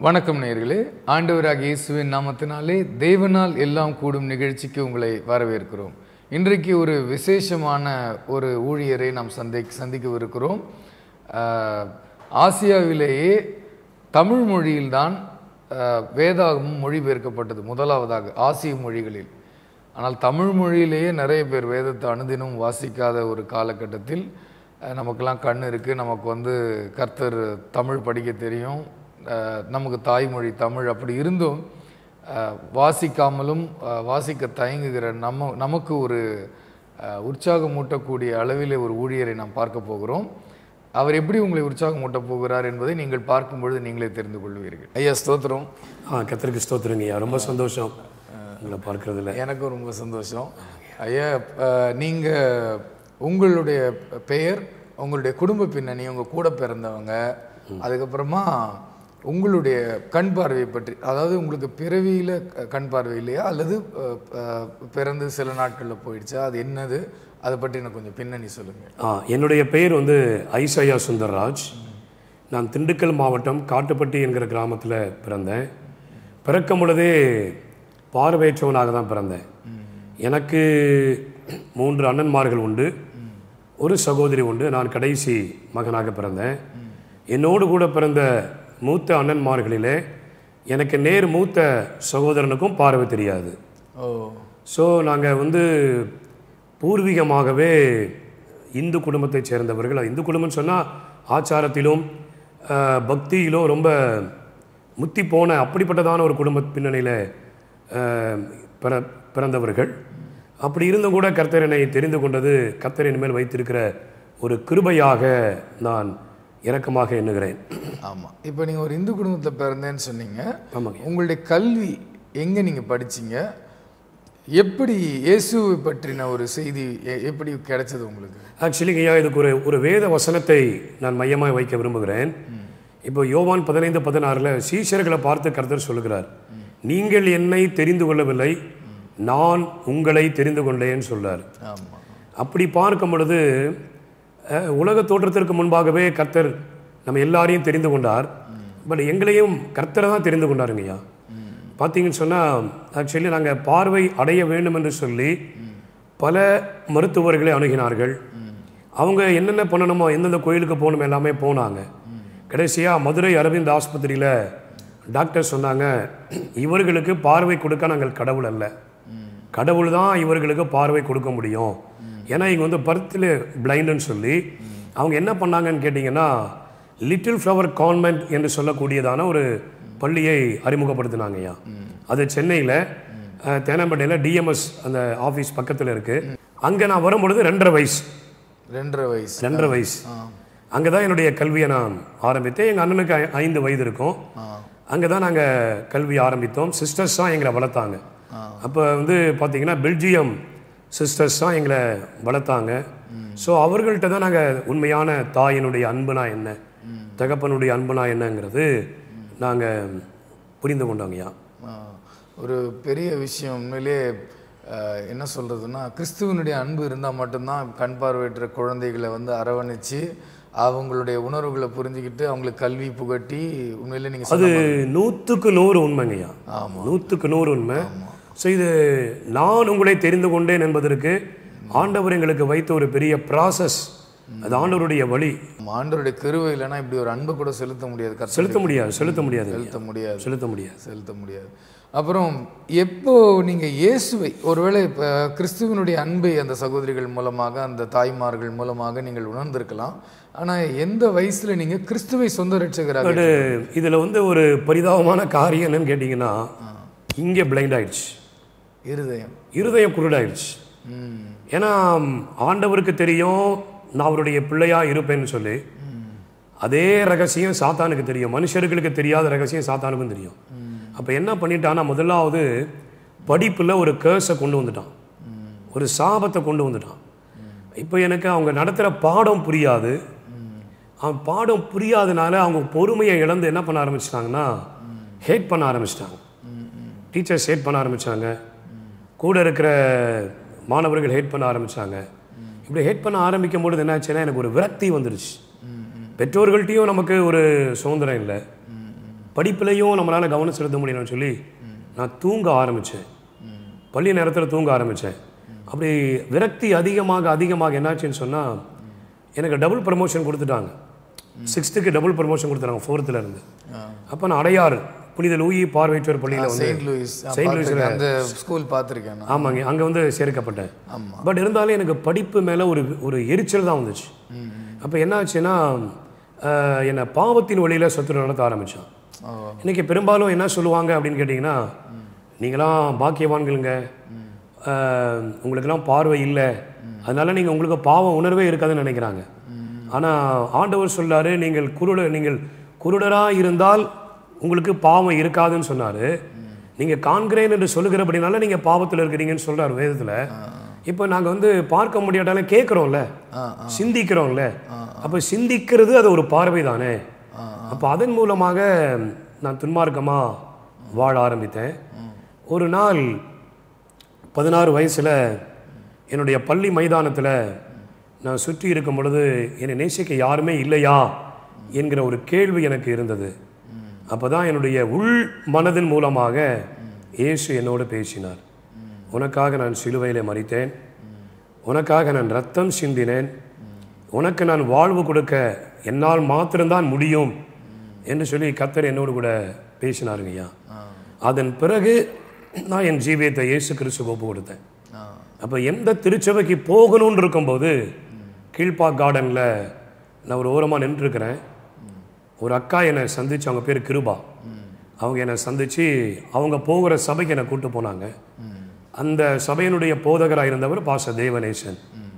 வணக்கம் நேயர்களே ஆண்டவராக இயேசுவின் நாமத்தினாலே தேவனால் எல்லாம் கூடும் நிகழ்ச்சிக்கு உங்களை வரவேற்கிறோம் இன்றைக்கு ஒரு விசேஷமான ஒரு ஊழியரை நாம் சந்தி சந்திக்கவிருக்கிறோம் ஆஹ், ஆசியாவிலேயே தமிழ் மொழியில்தான் ஆஹ், வேதாகமம் மொழிபெயர்க்கப்பட்டது முதலாவதாக ஆசிய மொழிகளில் ஆனால் தமிழ் மொழியிலேயே நிறைய பேர் வேதத்தை அனுதினம் வாசிக்காத ஒரு காலகட்டத்தில் அஹ், நமக்கெல்லாம் கண் இருக்குது நமக்கு வந்து கர்த்தர் தமிழ் படிக்க தெரியும் அஹ், நமக்கு தாய்மொழி தமிழ் அப்படி இருந்தும் அஹ், வாசிக்காமலும் அஹ், வாசிக்க தயங்குகிற நம்ம நமக்கு ஒரு அஹ், உற்சாகமூட்டக்கூடிய அளவிலே ஒரு ஊழியரை நாம் பார்க்க போகிறோம் அவர் எப்படி உங்களை உற்சாகமூட்ட போகிறார் என்பதை நீங்கள் பார்க்கும்பொழுது நீங்களே தெரிந்து கொள்வீர்கள் ஐயா ஸ்தோத்திரம் ஆ கத்திரிக்கு ஸ்தோத்திரங்கய்யா ரொம்ப சந்தோஷம் உங்களை பார்க்கறதுல எனக்கும் ரொம்ப சந்தோஷம் ஐயா அஹ், நீங்க உங்களுடைய பெயர் உங்களுடைய குடும்ப பின்னணி உங்க கூட பிறந்தவங்க அதுக்கப்புறமா உங்களுடைய கண் பார்வையை பற்றி அதாவது உங்களுக்கு பிறவியில க- கண் பார்வை இல்லையா அல்லது அஹ், அஹ், பிறந்து சில நாட்கள்ல போயிடுச்சா அது என்னது அதை பற்றி எனக்கு கொஞ்சம் பின்னணி சொல்லுங்க ஆ என்னுடைய பெயர் வந்து ஐசையா சுந்தர்ராஜ் நான் திண்டுக்கல் மாவட்டம் காட்டுப்பட்டி என்கிற கிராமத்தில் பிறந்தேன் பிறக்கும் பொழுதே பார்வையற்றவனாக தான் பிறந்தேன் எனக்கு மூன்று அண்ணன்மார்கள் உண்டு ஒரு சகோதரி உண்டு நான் கடைசி மகனாக பிறந்தேன் என்னோடு கூட பிறந்த மூத்த அண்ணன்மார்களிலே எனக்கு நேர் மூத்த சகோதரனுக்கும் பார்வை தெரியாது ஓ ஸோ நாங்கள் வந்து பூர்வீகமாகவே இந்து குடும்பத்தைச் சேர்ந்தவர்கள் அது இந்து குடும்பம்னு சொன்னால் ஆச்சாரத்திலும் ஆஹ், பக்தியிலும் ரொம்ப முத்தி போன அப்படிப்பட்டதான ஒரு குடும்ப பின்னணியில் ஆஹ், பிற பிறந்தவர்கள் அப்படி இருந்தும் கூட கர்த்தர் என்னை தெரிந்து கொண்டது கர்த்தர் என் மேல் வைத்திருக்கிற ஒரு கிருபையாக நான் இரக்கமாக எண்ணுகிறேன் ஆமா இப்போ நீங்க ஒரு இந்து குடும்பத்துல பிறந்தேன்னு சொன்னீங்க ஆமாங்க உங்களுடைய கல்வி எங்க நீங்க படிச்சீங்க எப்படி இயேசுவை பற்றின ஒரு செய்தி எ- எப்படி கிடைச்சது உங்களுக்கு ஆக்சுவலி ஐயா இதுக்கு ஒரு ஒரு வேத வசனத்தை நான் மையமாக வைக்க விரும்புகிறேன் இப்போ யோவான் பதினைந்து பதினாறில் சீஷர்களை பார்த்து கர்த்தர் சொல்லுகிறார் நீங்கள் என்னை தெரிந்து கொள்ளவில்லை நான் உங்களை தெரிந்து கொண்டேன்னு சொல்றார் ஆமா அப்படி பார்க்கும் பொழுது அஹ், உலக தோற்றத்திற்கு முன்பாகவே கர்த்தர் நம்ம எல்லாரையும் தெரிந்து கொண்டார் பட் எங்களையும் கர்த்தரை தான் தெரிந்து கொண்டாருங்கய்யா பார்த்தீங்கன்னு சொன்னால் ஆக்சுவலி நாங்கள் பார்வை அடைய வேண்டும் என்று சொல்லி பல மருத்துவர்களை அணுகினார்கள் அவங்க என்னென்ன பண்ணணுமோ எந்தெந்த கோயிலுக்கு போகணுமோ எல்லாமே போனாங்க கடைசியாக மதுரை அரவிந்த் ஆஸ்பத்திரியில் டாக்டர் சொன்னாங்க இவர்களுக்கு பார்வை கொடுக்க நாங்கள் கடவுள் அல்ல கடவுள் தான் இவர்களுக்கு பார்வை கொடுக்க முடியும் ஏன்னா இங்கே வந்து பர்த்தில் பிளைண்டுன்னு சொல்லி அவங்க என்ன பண்ணாங்கன்னு கேட்டிங்கன்னா லிட்டில் ஃப்ளவர் கான்வென்ட் என்று சொல்லக்கூடியதான ஒரு பள்ளியை அறிமுகப்படுத்தினாங்க ஐயா அது சென்னையில் தேனாம்பேட்டையில் டிஎம்எஸ் அந்த ஆஃபீஸ் பக்கத்தில் இருக்குது அங்கே நான் வரும்பொழுது ரெண்டரை வயசு ரெண்டரை வயசு ரெண்டரை வயசு அங்கே தான் என்னுடைய கல்வியை நான் ஆரம்பித்தேன் எங்கள் அண்ணனுக்கு ஐ- ஐந்து வயது இருக்கும் அங்கே தான் நாங்கள் கல்வி ஆரம்பித்தோம் சிஸ்டர்ஸ் தான் எங்களை வளர்த்தாங்க அப்போ வந்து பார்த்தீங்கன்னா பெல்ஜியம் சிஸ்டர்ஸ் தான் எங்களை வளர்த்தாங்க ஸோ அவர்கள்ட்ட தான் நாங்கள் உண்மையான தாயினுடைய அன்புனா என்ன தகப்பனுடைய அன்புனா என்னங்கிறது நாங்கள் புரிந்து கொண்டோங்கய்யா ஆ, ஒரு பெரிய விஷயம் உண்மையிலே அஹ், என்ன சொல்றதுன்னா கிறிஸ்துவனுடைய அன்பு இருந்தால் மட்டும்தான் கண் பார்வையற்ற குழந்தைகளை வந்து அரவணைச்சு அவங்களுடைய உணர்வுகளை புரிஞ்சுக்கிட்டு அவங்களுக்கு கல்வி புகட்டி உண்மையிலே நீங்க அது சொன்ன நூற்றுக்கு நூறு உண்மைங்கய்யா நூற்றுக்கு நூறு உண்மை ஸோ இது நான் உங்களை தெரிந்து கொண்டேன் என்பதற்கு ஆண்டவர் எங்களுக்கு வைத்த ஒரு பெரிய ப்ராசஸ் அது ஆண்டவருடைய வழி ஆண்டவருடைய கிருவை இல்லைன்னா இப்படி ஒரு அன்பை கூட செலுத்த முடியாது கர்த்தர் செலுத்த முடியாது செலுத்த முடியாது செலுத்த முடியாது செலுத்த முடியாது செலுத்த முடியாது அப்புறம் எப்போ நீங்க இயேசுவை ஒருவேளை இப்போ கிறிஸ்துவனுடைய அன்பை அந்த சகோதரிகள் மூலமாக அந்த தாய்மார்கள் மூலமாக நீங்கள் உணர்ந்திருக்கலாம் ஆனா எந்த வயசுல நீங்க கிறிஸ்துவை சொந்த ரட்சகராக பட் இதில் வந்து ஒரு பரிதாபமான காரியம் என்னன்னு கேட்டிங்கன்னா இங்கே பிளைண்ட் ஆயிடுச்சு இருதயம் இருதயம் குருடாயிடுச்சு ம் ஏன்னா ஆண்டவருக்கு தெரியும் நான் அவருடைய பிள்ளையா இருப்பேன்னு சொல்லி அதே ரகசியம் சாத்தானுக்கு தெரியும் மனுஷர்களுக்கு தெரியாத ரகசியம் சாத்தானுக்கும் தெரியும் அப்போ என்ன பண்ணிட்டான்னா முதலாவது படிப்பில் ஒரு கேர்ஸை கொண்டு வந்துட்டான் ஒரு சாபத்தை கொண்டு வந்துட்டான் இப்போ எனக்கு அவங்க நடத்துகிற பாடம் புரியாது அவன் பாடம் புரியாதனால அவங்க பொறுமையை இழந்து என்ன பண்ண ஆரம்பிச்சிட்டாங்கன்னா ஹேட் பண்ண ஆரம்பிச்சிட்டாங்க டீச்சர்ஸ் ஹேட் பண்ண ஆரம்பிச்சாங்க கூட இருக்கிற மாணவர்கள் ஹேட் பண்ண ஆரம்பிச்சாங்க இப்படி ஹேட் பண்ண ஆரம்பிக்கும் பொழுது என்னாச்சுன்னா எனக்கு ஒரு விரக்தி வந்துருச்சு பெற்றோர்கள்ட்டையும் நமக்கு ஒரு சுதந்திரம் இல்லை படிப்புலையும் நம்மளால் கவனம் செலுத்த முடியலன்னு சொல்லி நான் தூங்க ஆரம்பித்தேன் பள்ளி நேரத்தில் தூங்க ஆரம்பித்தேன் அப்படி விரக்தி அதிகமாக அதிகமாக என்னாச்சுன்னு சொன்னால் எனக்கு டபுள் ப்ரமோஷன் கொடுத்துட்டாங்க சிக்ஸ்த்துக்கு டபுள் ப்ரமோஷன் கொடுத்துட்டாங்க ஃபோர்த்தில் இருந்து அப்போ நான் அடையாறு புனித லூயி பார்வையற்றோர் பள்ளியில் வந்து செயின்ட் லூயிஸ் ஆ, செயின்ட் லூயிஸ்ல பார்த்திருக்கேன். அந்த ஸ்கூல் பார்த்துருக்கேன் நான் ஆமாங்க அங்கே வந்து சேர்க்கப்பட்டேன் ஆமா. பட் இருந்தாலும் எனக்கு படிப்பு மேலே ஒரு ஒரு எரிச்சல் தான் வந்துச்சு அப்போ என்ன ஆச்சுன்னா ஆஹ், என்னை பாவத்தின் வழியில் சொத்து நடத்த ஆரம்பித்தான் ஓ இன்னைக்கு பெரும்பாலும் என்ன சொல்லுவாங்க அப்படின்னு கேட்டிங்கன்னா நீங்களாம் பாக்கியவான்களுங்க ஆஹ், உங்களுக்கெல்லாம் பார்வை இல்லை அதனால நீங்கள் உங்களுக்கு பாவ உணர்வே இருக்காதுன்னு நினைக்கிறாங்க ஆனால் ஆண்டவர் சொல்றாரு நீங்கள் குருட நீங்கள் குருடராக இருந்தால் உங்களுக்கு பாவம் இருக்காதுன்னு சொன்னார் நீங்கள் காண்கிறேன் என்று சொல்லுகிறபடினால நீங்கள் பாவத்தில் இருக்கிறீங்கன்னு சொல்றாரு வேதத்தில் இப்போ நாங்கள் வந்து பார்க்க முடியாட்டாலும் கேட்குறோம்ல ஆ சிந்திக்கிறோம்ல அப்போ சிந்திக்கிறது அது ஒரு பார்வை தானே அப்போ அதன் மூலமாக நான் துன்மார்க்கமாக வாழ ஆரம்பித்தேன் ஒரு நாள் பதினாறு வயசில் என்னுடைய பள்ளி மைதானத்தில் நான் சுற்றி இருக்கும் பொழுது என்னை நேசிக்க யாருமே இல்லையா என்கிற ஒரு கேள்வி எனக்கு இருந்தது அப்போ தான் என்னுடைய உள் மனதின் மூலமாக இயேசு என்னோடு பேசினார் உனக்காக நான் சிலுவையில் மறித்தேன் உனக்காக நான் ரத்தம் சிந்தினேன் உனக்கு நான் வாழ்வு கொடுக்க என்னால் மாத்திரம்தான் முடியும் என்று சொல்லி கத்தர் என்னோடு கூட பேசினாருங்க ஐயா அதன் பிறகு நான் என் ஜீவியத்தை இயேசு கிறிஸ்துக்கு ஒப்பு கொடுத்தேன் ஆ அப்போ எந்த திருச்சபைக்கு போகணும்னு இருக்கும்போது கீழ்ப்பா கார்டனில் நான் ஒரு ஓரமாக நின்றுருக்கிறேன் ஒரு அக்கா என்னை சந்திச்சு அவங்க பேர் கிருபா அவங்க என்னை சந்திச்சு அவங்க போகிற சபைக்கு என்னை கூட்டு போனாங்க அந்த சபையினுடைய போதகராக இருந்தவர் பாச தேவநேசன்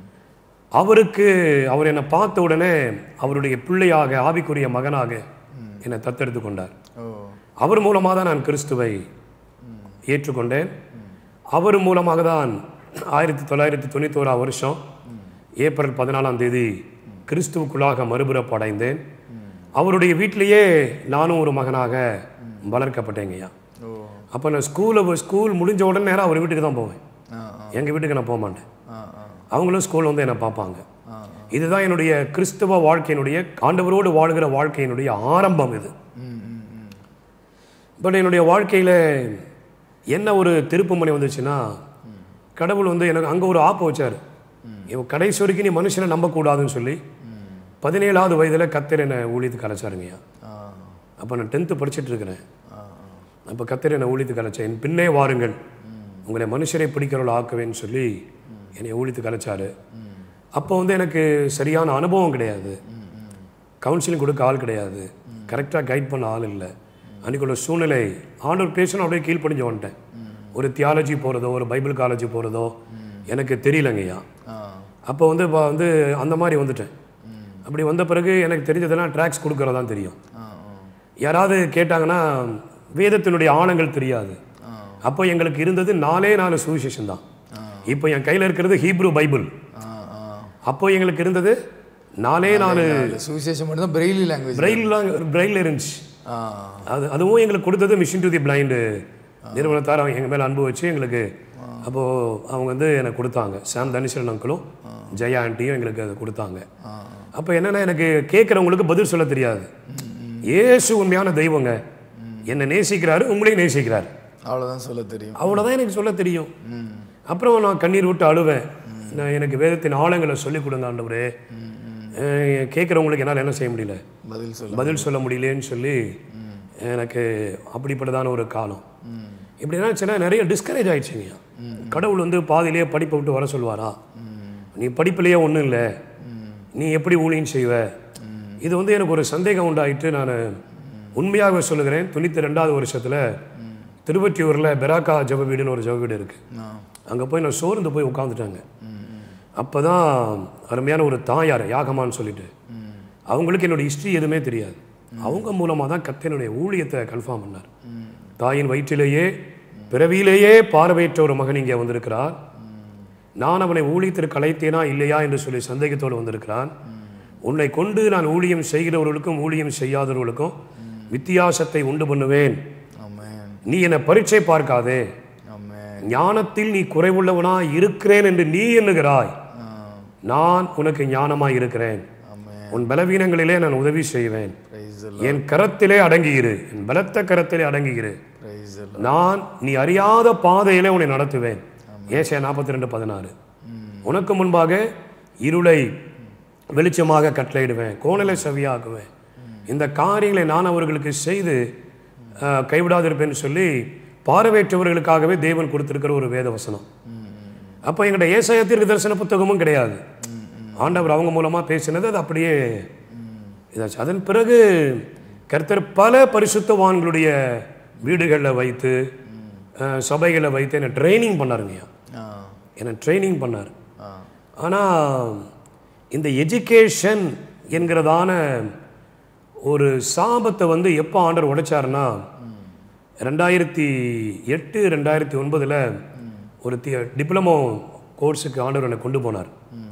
அவருக்கு அவர் என்னை பார்த்த உடனே அவருடைய பிள்ளையாக ஆவிக்குரிய மகனாக என்னை தத்தெடுத்து கொண்டார் ஓ அவர் மூலமாக தான் நான் கிறிஸ்துவை ஏற்றுக்கொண்டேன் அவர் மூலமாக தான் ஆயிரத்தி தொள்ளாயிரத்தி தொண்ணூத்தோராம் வருஷம் ஏப்ரல் பதினாலாம் தேதி கிறிஸ்துவுக்குள்ளாக மறுபிறப்பு அடைந்தேன் அவருடைய வீட்டிலேயே நானும் ஒரு மகனாக வளர்க்கப்பட்டேங்கய்யா ஓ அப்போ நான் ஸ்கூலில் ஸ்கூல் முடிஞ்ச உடனே நேரம் அவர் வீட்டுக்கு தான் போவேன் ஆ எங்கள் வீட்டுக்கு நான் போக மாட்டேன் ஆ ஆ அவங்களும் ஸ்கூல் வந்து என்னை பார்ப்பாங்க ஆ இதுதான் என்னுடைய கிறிஸ்துவ வாழ்க்கையினுடைய ஆண்டவரோடு வாழ்கிற வாழ்க்கையினுடைய ஆரம்பம் இது ம் ம் ம் பட் என்னுடைய வாழ்க்கையில் என்ன ஒரு திருப்புமுனை வந்துச்சுன்னா கடவுள் வந்து எனக்கு அங்கே ஒரு ஆப்பு வச்சார் இவன் கடைசி வரைக்கும் நீ மனுஷனை நம்பக்கூடாதுன்னு சொல்லி பதினேழாவது வயதில் கத்தர் என்னை ஊழியத்துக்கு அழைச்சாருங்கய்யா ஆ அப்போ நான் டென்த்து படிச்சுட்டு இருக்கிறேன் ஆ அப்போ கத்தர் என்னை ஊழியத்துக்கு அழைச்சேன் என் பின்னே வாருங்கள் உங்களை மனுஷரை பிடிக்கிறவள் ஆக்குவேன்னு சொல்லி என்னை ஊழியத்துக்கு அழைச்சாரு அப்போ வந்து எனக்கு சரியான அனுபவம் கிடையாது கவுன்சிலிங் கொடுக்க ஆள் கிடையாது கரெக்டாக கைட் பண்ண ஆள் இல்லை அன்றைக்கி ஒரு சூழ்நிலை ஆண்டவர் பேசணும் அப்படியே கீழ்ப்படிஞ்சு வந்துட்டேன் ஒரு தியாலஜி போகிறதோ ஒரு பைபிள் காலேஜ் போகிறதோ எனக்கு தெரியலங்கய்யா ஆ அப்போ வந்து இப்போ வந்து அந்த மாதிரி வந்துட்டேன் அப்படி வந்த பிறகு எனக்கு தெரிஞ்சதெல்லாம் ட்ராக்ஸ் கொடுக்கறதான் தெரியும் ஆ யாராவது கேட்டாங்கன்னா வேதத்தினுடைய ஆழங்கள் தெரியாது ஆ அப்போ எங்களுக்கு இருந்தது நாலே நாலு சுவிசேஷம் தான் இப்போ என் கையில் இருக்கிறது ஹீப்ரு பைபிள் ஆ ஆ அப்போ எங்களுக்கு இருந்தது நாலே நாலு அது சுவிசேஷம் மட்டும் தான் பிரெய்லி லாங்குவேஜ் பிரெயில்லாம் பிரெயில் இருந்துச்சு ஆ அது அதுவும் எங்களுக்கு கொடுத்தது மிஷின் டு தி பிளைண்டு நிறுவனத்தார் அவங்க எங்கள் மேலே அன்பு வச்சு எங்களுக்கு அப்போது அவங்க வந்து எனக்கு கொடுத்தாங்க சாம் தனிசரன் அங்கிளும் ஜெயா ஆண்டியும் எங்களுக்கு அதை கொடுத்தாங்க ஆ அப்போ என்னென்னா எனக்கு கேட்குறவங்களுக்கு பதில் சொல்ல தெரியாது ஏசு உண்மையான தெய்வங்க என்னை நேசிக்கிறாரு உங்களையும் நேசிக்கிறாரு அவ்வளோதான் சொல்ல தெரியும் அவ்வளோதான் எனக்கு சொல்ல தெரியும் ம் அப்புறம் நான் கண்ணீர் விட்டு அழுவேன் நான் எனக்கு வேதத்தின் ஆழங்களை சொல்லிக் கொடுங்க ஆண்டவரே அஹ் கேட்குறவங்களுக்கு என்னால் என்ன செய்ய முடியல பதில் சொல்ல பதில் சொல்ல முடியலேன்னு சொல்லி எனக்கு அப்படிப்பட்டதான ஒரு காலம் இப்படி என்னாச்சுன்னா நிறைய டிஸ்கரேஜ் ஆயிடுச்சுங்க கடவுள் வந்து பாதியிலேயே படிப்பை விட்டு வர சொல்லுவாரா நீ படிப்பிலேயே ஒன்றும் இல்லை நீ எப்படி ஊழியம் செய்வ இது வந்து எனக்கு ஒரு சந்தேகம் உண்டாயிட்டு நான் உண்மையாக சொல்லுகிறேன் தொண்ணூற்றி ரெண்டாவது வருஷத்தில் திருவற்றியூரில் பெராக்கா ஜப வீடுன்னு ஒரு ஜப வீடு இருக்குது ஆ அங்கே போய் நான் சோர்ந்து போய் உட்காந்துட்டாங்க அப்போ தான் அருமையான ஒரு தாயார் யாகமான்னு சொல்லிட்டு அவங்களுக்கு என்னோட ஹிஸ்ட்ரி எதுவுமே தெரியாது அவங்க மூலமாக தான் கத்தனுடைய ஊழியத்தை கன்ஃபார்ம் பண்ணார் தாயின் வயிற்றிலேயே பிறவியிலேயே பார்வையற்ற ஒரு மகன் இங்கே வந்திருக்கிறார் நான் அவனை ஊழியத்திற்கு அழைத்தேனா இல்லையா என்று சொல்லி சந்தேகத்தோடு வந்திருக்கிறான் உன்னை கொண்டு நான் ஊழியம் செய்கிறவர்களுக்கும் ஊழியம் செய்யாதவர்களுக்கும் வித்தியாசத்தை உண்டு பண்ணுவேன் ஆமென் நீ என்னை பரீட்சை பார்க்காதே ஆமென் ஞானத்தில் நீ குறைவுள்ளவனா இருக்கிறேன் என்று நீ எண்ணுகிறாய் ஆ நான் உனக்கு ஞானமாய் இருக்கிறேன் ஆமென் உன் பலவீனங்களிலே நான் உதவி செய்வேன் பிரைஸ் என் கரத்திலே அடங்கியிரு என் பலத்த கரத்திலே அடங்கியிரு பிரைஸ் நான் நீ அறியாத பாதையிலே உன்னை நடத்துவேன் ஏசியா நாற்பத்தி ரெண்டு பதினாறு உனக்கு முன்பாக இருளை வெளிச்சமாக கட்டளையிடுவேன் கோணலை செவியாக்குவேன் இந்த காரியங்களை நான் அவர்களுக்கு செய்து அஹ், கைவிடாதிருப்பேன்னு சொல்லி பார்வையற்றவர்களுக்காகவே தேவன் கொடுத்திருக்கிற ஒரு வேத வசனம் அப்போ எங்கள்கிட்ட ஏசாயத்திற்கு தரிசன புத்தகமும் கிடையாது ஆண்டவர் அவங்க மூலமாக பேசினது அது அப்படியே இதாச்சு அதன் பிறகு கர்த்தர் பல பரிசுத்தவான்களுடைய வீடுகளில் வைத்து அஹ், சபைகளை வைத்து என்னை ட்ரைனிங் பண்ணாருங்கய்யா ஆ என்னை ட்ரைனிங் பண்ணார் ஆ ஆனால் இந்த எஜுகேஷன் என்கிறதான ஒரு சாபத்தை வந்து எப்போ ஆண்டவர் உடைச்சாருன்னா ரெண்டாயிரத்தி எட்டு ரெண்டாயிரத்தி ஒன்பதில் ஒரு தி டிப்ளமோ கோர்ஸுக்கு ஆண்டவர் என்னை கொண்டு போனார்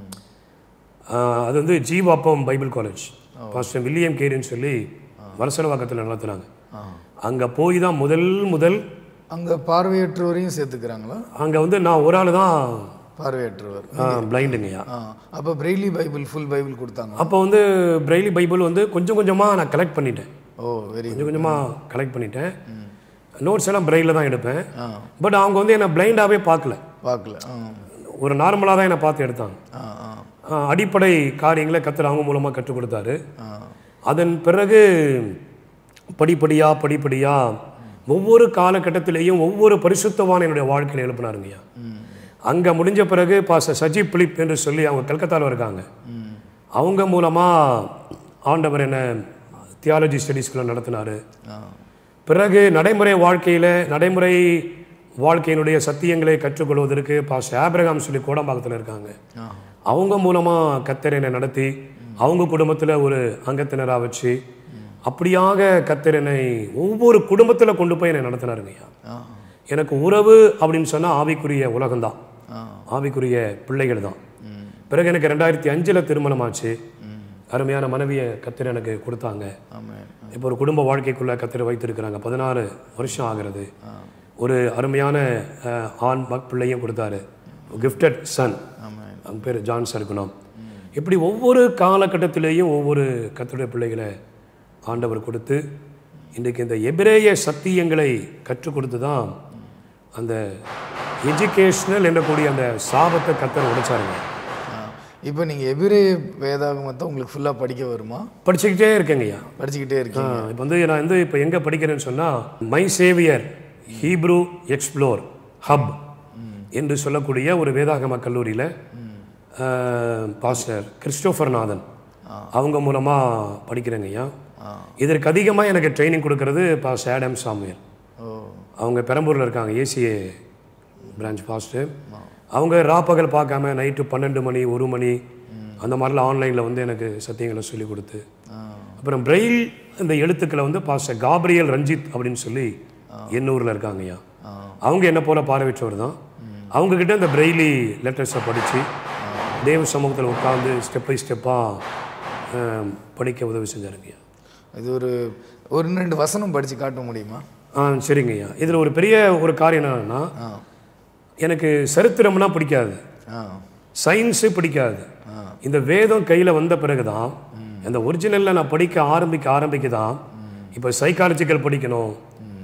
ஆஹ் அது வந்து ஜீவாப்பம் பைபிள் காலேஜ் பாஸ்டர் வில்லியம் கேரின்னு சொல்லி வலசனவாக்கத்தில் நடத்துனாங்க ஆ அங்கே போய் தான் முதல் முதல் அங்க பார்வையற்றவரையும் சேர்த்துக்கிறாங்களா அங்கே வந்து நான் ஒரு ஆள் தான் பார்வையற்றவர் பிளைண்டுங்கய்யா ஆ அப்போ பிரெய்லி பைபிள் ஃபுல் பைபிள் கொடுத்தாங்க அப்போ வந்து பிரெய்லி பைபிள் வந்து கொஞ்சம் கொஞ்சமாக நான் கலெக்ட் பண்ணிட்டேன் ஓ வெரி கொஞ்சம் கொஞ்சமாக கலெக்ட் பண்ணிட்டேன் நோட்ஸ் எல்லாம் பிரெயிலில் தான் எடுப்பேன் ஆ பட் அவங்க வந்து என்னை பிளைண்டாகவே பார்க்கல பார்க்கல ஆ ஒரு நார்மலாக தான் என்னை பார்த்து எடுத்தாங்க ஆ ஆ ஆஹ் அடிப்படை காரியங்களை கத்தர் அவங்க மூலமாக கற்றுக் கொடுத்தாரு ஆ அதன் பிறகு படிப்படியாக படிப்படியாக ஒவ்வொரு காலகட்டத்திலேயும் ஒவ்வொரு பரிசுத்தவான் என்னுடைய வாழ்க்கையில் எழுப்பினாருங்கய்யா அங்கே முடிஞ்ச பிறகு பாச சஜிப் பிலிப் என்று சொல்லி அவங்க கல்கத்தாவில் இருக்காங்க ம் அவங்க மூலமாக ஆண்டவர் என்ன தியாலஜி ஸ்டடீஸ்குள்ள நடத்தினார் ஆ பிறகு நடைமுறை வாழ்க்கையில் நடைமுறை வாழ்க்கையினுடைய சத்தியங்களை கற்றுக்கொள்வதற்கு பாஸ் ஆபிரகாம் சொல்லி கோடம்பாக்கத்தில் இருக்காங்க ஆ அவங்க மூலமாக கத்தர் என்னை நடத்தி அவங்க குடும்பத்தில் ஒரு அங்கத்தினராக வச்சு அப்படியாக கத்தர் என்னை ஒவ்வொரு குடும்பத்தில் கொண்டு போய் என்னை நடத்தினாருங்கய்யா ஆ எனக்கு உறவு அப்படின்னு சொன்னால் ஆவிக்குரிய உலகம்தான் ஆ ஆவிக்குரிய பிள்ளைகள் தான் ம் பிறகு எனக்கு ரெண்டாயிரத்தி அஞ்சில் திருமணமாச்சு அருமையான மனைவியை கத்தர் எனக்கு கொடுத்தாங்க ஆமென் இப்போ ஒரு குடும்ப வாழ்க்கைக்குள்ள கத்தர் வைத்திருக்கிறாங்க பதினாறு வருஷம் ஆகிறது ஒரு அருமையான அஹ், ஆண் மக் பிள்ளையும் கொடுத்தாரு கிஃப்டட் சன் ஆமென் அவங்க பேர் ஜான் சர்க்குணம் இப்படி ஒவ்வொரு காலகட்டத்திலேயும் ஒவ்வொரு கத்தருடைய பிள்ளைகளை ஆண்டவர் கொடுத்து இன்றைக்கு இந்த எபிரேய சத்தியங்களை கற்றுக் கொடுத்து தான் அந்த எஜுகேஷ்னல் என்னக்கூடிய அந்த சாபத்தை கத்தர் உடைச்சாருங்க ஆ இப்போ நீங்கள் எபிரே வேதாகமத்தை உங்களுக்கு ஃபுல்லாக படிக்க வருமா படிச்சுக்கிட்டே இருக்கேங்கய்யா படிச்சுக்கிட்டே இருக்கீங்க இப்போ வந்து நான் வந்து இப்போ எங்கே படிக்கிறேன்னு சொன்னால் my Saviour Hebrew explore hub என்று சொல்லக்கூடிய ஒரு வேதாகம கல்லூரியில் பாஸ்டர் கிறிஸ்டோஃபர் நாதன் அவங்க மூலமாக படிக்கிறேங்கய்யா ஆ இதற்கு அதிகமாக எனக்கு ட்ரைனிங் கொடுக்கறது பாஸ் ஆடம் சாமுவேல் ஓ அவங்க பெரம்பூரில் இருக்காங்க ஏசிஏ பிரான்ச் பாஸ்டர் அவங்க ராப்பகல் பார்க்காம நைட்டு பன்னெண்டு மணி ஒரு மணி அந்த மாதிரிலாம் ஆன்லைனில் வந்து எனக்கு சத்தியங்களை சொல்லி கொடுத்து ஆ அப்புறம் பிரெயில் இந்த எழுத்துக்களை வந்து பாஸ்டர் காப்ரியல் ரஞ்சித் அப்படின்னு சொல்லி எண்ணூரில் இருக்காங்கய்யா ஆ அவங்க என்ன போல பார்வையற்றவர் தான் அவங்க கிட்ட இந்த பிரெய்லி லெட்டர்ஸை படித்து தேவ சமூகத்தில் உட்காந்து ஸ்டெப் பை ஸ்டெப்பாக படிக்க உதவி செஞ்சாருங்கய்யா இது ஒரு ஒரு ரெண்டு வசனம் படித்து காட்ட முடியுமா ஆ சரிங்கய்யா இதில் ஒரு பெரிய ஒரு காரியம் என்னன்னா ஆ எனக்கு சரித்திரம்னா பிடிக்காது ஆ சயின்ஸு பிடிக்காது இந்த வேதம் கையில் வந்த பிறகு தான் அந்த ஒரிஜினலில் நான் படிக்க ஆரம்பிக்க ஆரம்பிக்க தான் இப்போ சைக்காலஜிக்கல் படிக்கணும்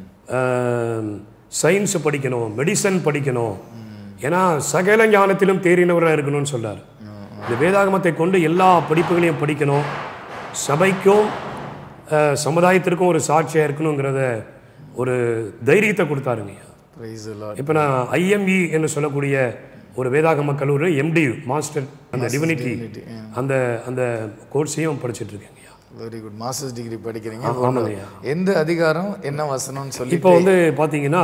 சயின்ஸ் படிக்கணும் மெடிசன் படிக்கணும் ஏன்னா சகல ஞானத்திலும் தேறினவராக இருக்கணும்னு சொல்றார் இந்த வேதாகமத்தை கொண்டு எல்லா படிப்புகளையும் படிக்கணும் சபைக்கும் அஹ், சமுதாயத்திற்கும் ஒரு சாட்சியாக இருக்கணுங்கிறத ஒரு தைரியத்தை கொடுத்தாருங்கய்யா ப்ரைஸ் எல்லாம் இப்போ நான் ஐஎம்இ என்று சொல்லக்கூடிய ஒரு வேதாகம கல்லூரி எம்டி மாஸ்டர் அந்த டிவினிட்டி அந்த அந்த கோர்ஸையும் படிச்சுட்டு இருக்கேங்கய்யா வெரி குட் மாஸ்டர்ஸ் டிகிரி படிக்கிறீங்க ஆமாங்கய்யா எந்த அதிகாரம் என்ன வசனம்னு சொல்லி இப்போ வந்து பார்த்தீங்கன்னா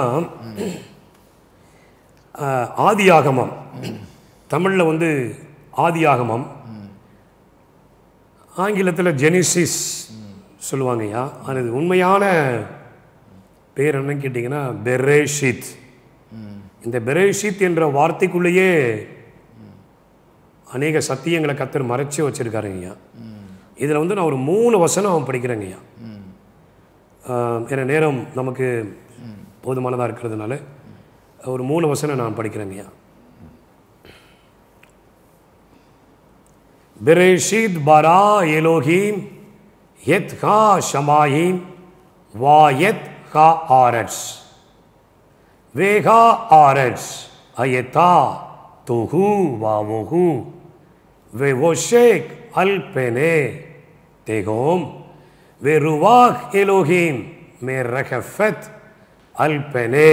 ஆஹ், ஆதியாகமம் தமிழில் வந்து ஆதியாகமம் ஆங்கிலத்தில் ஜெனிசிஸ் சொல்லுவாங்கய்யா அது உண்மையான பேர் என்னன்னு கேட்டிங்கன்னா பெரேஷித் இந்த பெரேஷித் என்ற வார்த்தைக்குள்ளேயே அநேக சத்தியங்களை கத்தர் மறைச்சு வச்சிருக்காருங்கய்யா இதில் வந்து நான் ஒரு மூணு வசனம் படிக்கிறேங்கய்யா ஆஹ், ஏன்னா நேரம் நமக்கு போதுமானதாக இருக்கிறதுனால ஒரு மூணு வசனம் நான் படிக்கிறேங்கய்யா Bereshit bara Elohim yet ha shamayim va yet ha arets. Veha arets ayeta tohu va vohu ve voshek al pene tehom ve ruach Elohim me rekafet al pene.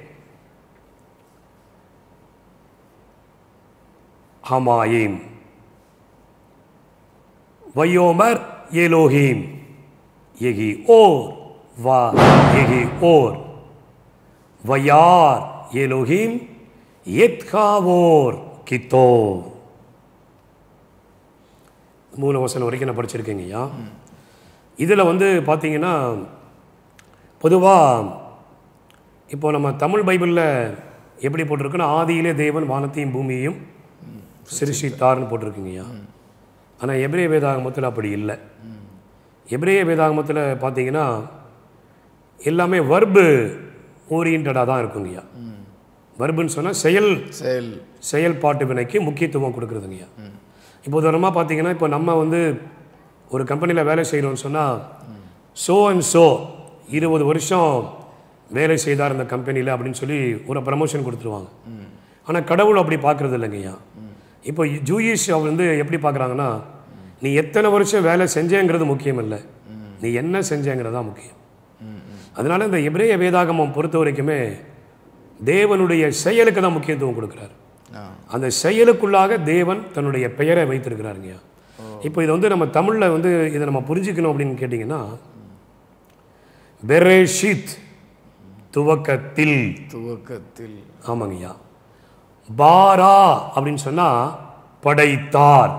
Hamayim. Vayomer Elohim. Yehi or va yehi or. Vayar Elohim Yetkavor Kito. மூல வசனம் வரைக்கும் நான் படிச்சிருக்கேங்க ஐயா இதில் வந்து பார்த்தீங்கன்னா பொதுவாக இப்போ நம்ம தமிழ் பைபிளில் எப்படி போட்டிருக்குன்னா ஆதியிலே தேவன் வானத்தையும் பூமியையும் சிருஷித்தார்னு போட்டிருக்குங்கய்யா ஆனால் எபிரேய வேதாகமத்தில் அப்படி இல்லை எபிரேய வேதாகமத்தில் பார்த்தீங்கன்னா எல்லாமே வர்பு ஓரியன்டாக தான் இருக்குங்கய்யா வர்புன்னு சொன்னால் செயல் செயல் செயல்பாட்டு வினைக்கு முக்கியத்துவம் கொடுக்குறதுங்கய்யா இப்போ உதாரணமாக பார்த்தீங்கன்னா இப்போ நம்ம வந்து ஒரு கம்பெனியில் வேலை செய்கிறோம்னு சொன்னால் ஸோ அண்ட் ஸோ இருபது வருஷம் வேலை செய்தார் இந்த கம்பெனியில் அப்படின்னு சொல்லி ஒரு ப்ரமோஷன் கொடுத்துருவாங்க ஆனால் கடவுள் அப்படி பார்க்குறது இல்லைங்கய்யா இப்போ ஜூயிஷ் அவர் வந்து எப்படி பார்க்குறாங்கன்னா நீ எத்தனை வருஷம் வேலை செஞ்சேங்கிறது முக்கியம் இல்லை நீ என்ன செஞ்சேங்கிறது தான் முக்கியம் அதனால இந்த எபிரேய வேதாகமம் பொறுத்த வரைக்குமே தேவனுடைய செயலுக்கு தான் முக்கியத்துவம் கொடுக்குறாரு ஆ அந்த செயலுக்குள்ளாக தேவன் தன்னுடைய பெயரை வைத்திருக்கிறாருங்க இப்போ இதை வந்து நம்ம தமிழில் வந்து இதை நம்ம புரிஞ்சுக்கணும் அப்படின்னு கேட்டிங்கன்னா பெரேஷித் துவக்கத்தில் துவக்கத்தில் ஆமாங்கய்யா பாரா அப்படின்னு சொன்னால் படைத்தார்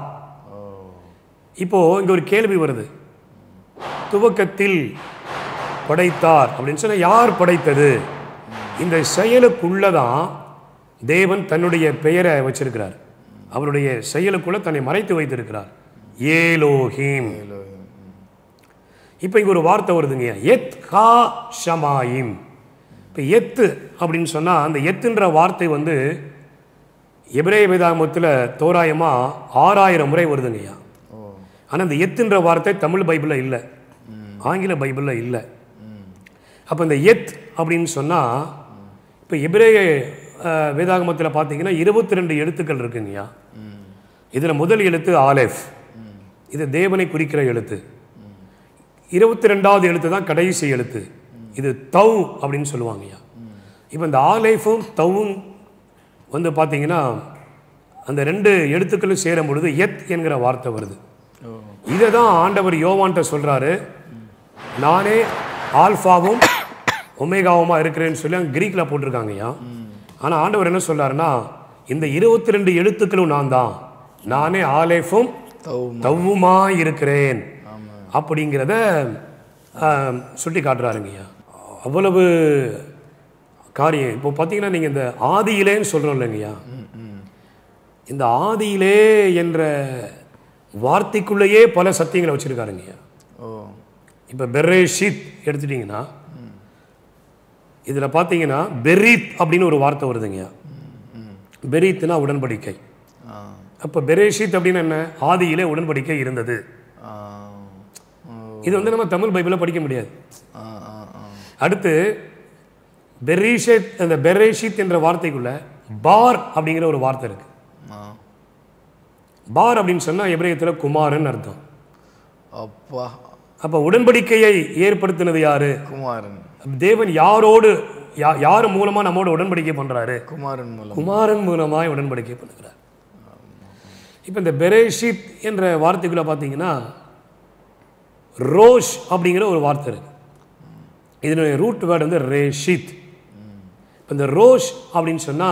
இப்போ இங்கே ஒரு கேள்வி வருது துவக்கத்தில் படைத்தார் அப்படின்னு சொன்னால் யார் படைத்தது இந்த செயலுக்குள்ளதான் தேவன் தன்னுடைய பெயரை வச்சிருக்கிறார் அவருடைய செயலுக்குள்ள தன்னை மறைத்து வைத்திருக்கிறார் ஏலோஹிம் எலோஹிம். இப்போ இங்கே ஒரு வார்த்தை வருதுங்க எத் ஹா ஷமாயிம் இப்போ எத்து அப்படின்னு சொன்னால் அந்த எத்துன்ற வார்த்தை வந்து எபிரேய வேதாகமத்தில் தோராயமாக ஆறாயிரம் முறை வருதுங்கய்யா ஓ ஆனால் அந்த எத்துன்ற வார்த்தை தமிழ் பைபிளில் இல்லை ஆங்கில பைபிளில் இல்லை அப்போ இந்த எத் அப்படின்னு சொன்னால் இப்போ எபிரேய அஹ், வேதாகமத்தில் பார்த்தீங்கன்னா இருபத்தி ரெண்டு எழுத்துக்கள் இருக்குங்கய்யா இதில் முதல் எழுத்து ஆலெஃப் இது தேவனை குறிக்கிற எழுத்து இருபத்தி ரெண்டாவது எழுத்து தான் கடைசி எழுத்து இது தவ் அப்படின்னு சொல்லுவாங்கய்யா இப்போ இந்த ஆலைஃபும் தவும் வந்து பார்த்தீங்கன்னா அந்த ரெண்டு எழுத்துக்களும் சேரும் பொழுது எத் என்கிற வார்த்தை வருது ஓ இதை தான் ஆண்டவர் யோவான்ட்ட சொல்றாரு நானே ஆல்ஃபாவும் ஒமேகாவுமா இருக்கிறேன்னு சொல்லி அங்கே கிரீக்கில் போட்டிருக்காங்கய்யா ஆனால் ஆண்டவர் என்ன சொல்றாருன்னா இந்த இருபத்தி ரெண்டு எழுத்துக்களும் நான் தான் நானே ஆலேஃபும் தவும் தவ்வுமா இருக்கிறேன் ஆமா அப்படிங்கிறத ஆம், சுட்டி காட்டுறாருங்கய்யா அவ்வளவு காரியம் இப்போ பார்த்தீங்கன்னா நீங்கள் இந்த ஆதியிலேன்னு சொல்கிறோம் இல்லைங்கய்யா ம் ம் இந்த ஆதியிலே என்ற வார்த்தைக்குள்ளேயே பல சத்தியங்களை வச்சுருக்காருங்கய்யா ஓ இப்போ பெரேஷித் எடுத்துட்டிங்கன்னா இதில் பார்த்தீங்கன்னா பெரீத் அப்படின்னு ஒரு வார்த்தை வருதுங்கய்யா பெரீத்னா உடன்படிக்கை ஆ அப்போ பெரேஷித் அப்படின்னு என்ன ஆதியிலே உடன்படிக்கை இருந்தது ஆ ஓ இது வந்து நம்ம தமிழ் பைபிளில் படிக்க முடியாது ஆ ஆ ஆ அடுத்து பெரீஷித் அந்த பெரேஷித் என்ற வார்த்தைக்குள்ள பார் அப்படிங்கிற ஒரு வார்த்தை இருக்கு ஆ பார் அப்படின்னு சொன்னால் எபிரேயத்தில் குமாரன் அர்த்தம் அப்பா அப்போ உடன்படிக்கையை ஏற்படுத்தினது யாரு குமாரன் தேவன் யாரோடு யா யார் மூலமா நம்மோட உடன்படிக்கை பண்றாரு குமாரன் மூலம் குமாரன் மூலமாய் உடன்படிக்கை பண்ணுகிறார் இப்போ இந்த பெரேஷித் என்ற வார்த்தைக்குள்ள பார்த்தீங்கன்னா ரோஷ் அப்படிங்கிற ஒரு வார்த்தை இருக்கு இதனுடைய ரூட் வேர்டு வந்து ரேஷித் இப்போ இந்த ரோஷ் அப்படின்னு சொன்னா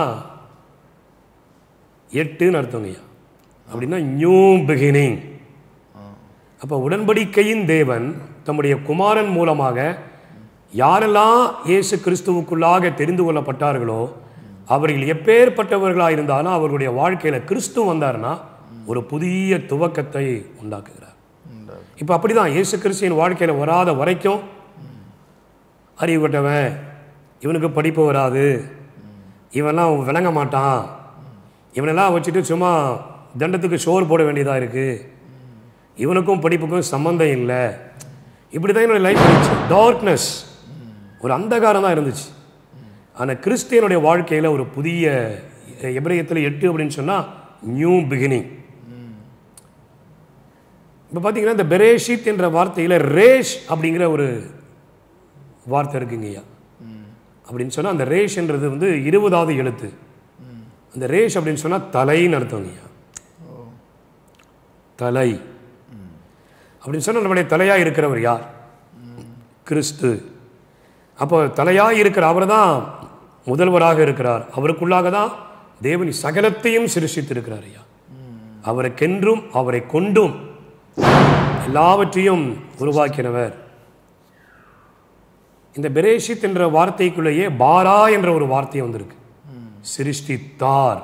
எட்டுன்னு அர்த்தங்கய்யா அப்படின்னா நியூ பிகினிங் அப்போ உடன்படிக்கையின் தேவன் தம்முடைய குமாரன் மூலமாக யாரெல்லாம் இயேசு கிறிஸ்துவுக்குள்ளாக தெரிந்து கொள்ளப்பட்டார்களோ அவர்கள் எப்பேற்பட்டவர்களாக இருந்தாலும் அவர்களுடைய வாழ்க்கையில் கிறிஸ்து வந்தாருன்னா ஒரு புதிய துவக்கத்தை உண்டாக்குகிறார் உண்டாகு. இப்போ அப்படிதான் இயேசு கிறிஸ்துவின் வாழ்க்கையில் வராத வரைக்கும் அறிவுட்டவன் இவனுக்கு படிப்பு வராது இவன்லாம் விளங்க மாட்டான் இவனெல்லாம் வச்சுட்டு சும்மா தண்டத்துக்கு சோறு போட வேண்டியதாக இருக்குது இவனுக்கும் படிப்புக்கும் சம்மந்தம் இல்லை இப்படி தான் என்னுடைய லைஃப் இருந்துச்சு டார்க்னஸ் ஒரு அந்தகாரம் தான் இருந்துச்சு ஆனால் கிறிஸ்டியனுடைய வாழ்க்கையில் ஒரு புதிய எபிரேயத்தில் எட்டு அப்படின்னு சொன்னால் நியூ பிகினிங் இப்போ பார்த்தீங்கன்னா இந்த பெரேஷித் என்ற வார்த்தையில் ரேஷ் அப்படிங்கிற ஒரு வார்த்தை இருக்குங்கய்யா அப்படின்னு சொன்னால் அந்த ரேஷ்ன்றது வந்து இருபதாவது எழுத்து அந்த ரேஷ் அப்படின்னு சொன்னால் தலைன்னு அர்த்தங்கய்யா தலை அப்படின்னு சொன்னால் நம்முடைய தலையாக இருக்கிறவர் யார் கிறிஸ்து அப்போ தலையாக இருக்கிற அவர் தான் முதல்வராக இருக்கிறார் அவருக்குள்ளாக தான் தேவன் சகலத்தையும் சிருஷ்டித்திருக்கிறார் ஐயா அவருக்கென்றும் அவரை கொண்டும் எல்லாவற்றையும் உருவாக்கினவர் இந்த பெரேஷித் என்ற வார்த்தைக்குள்ளேயே பாரா என்ற ஒரு வார்த்தை வந்திருக்கு சிருஷ்டித்தார்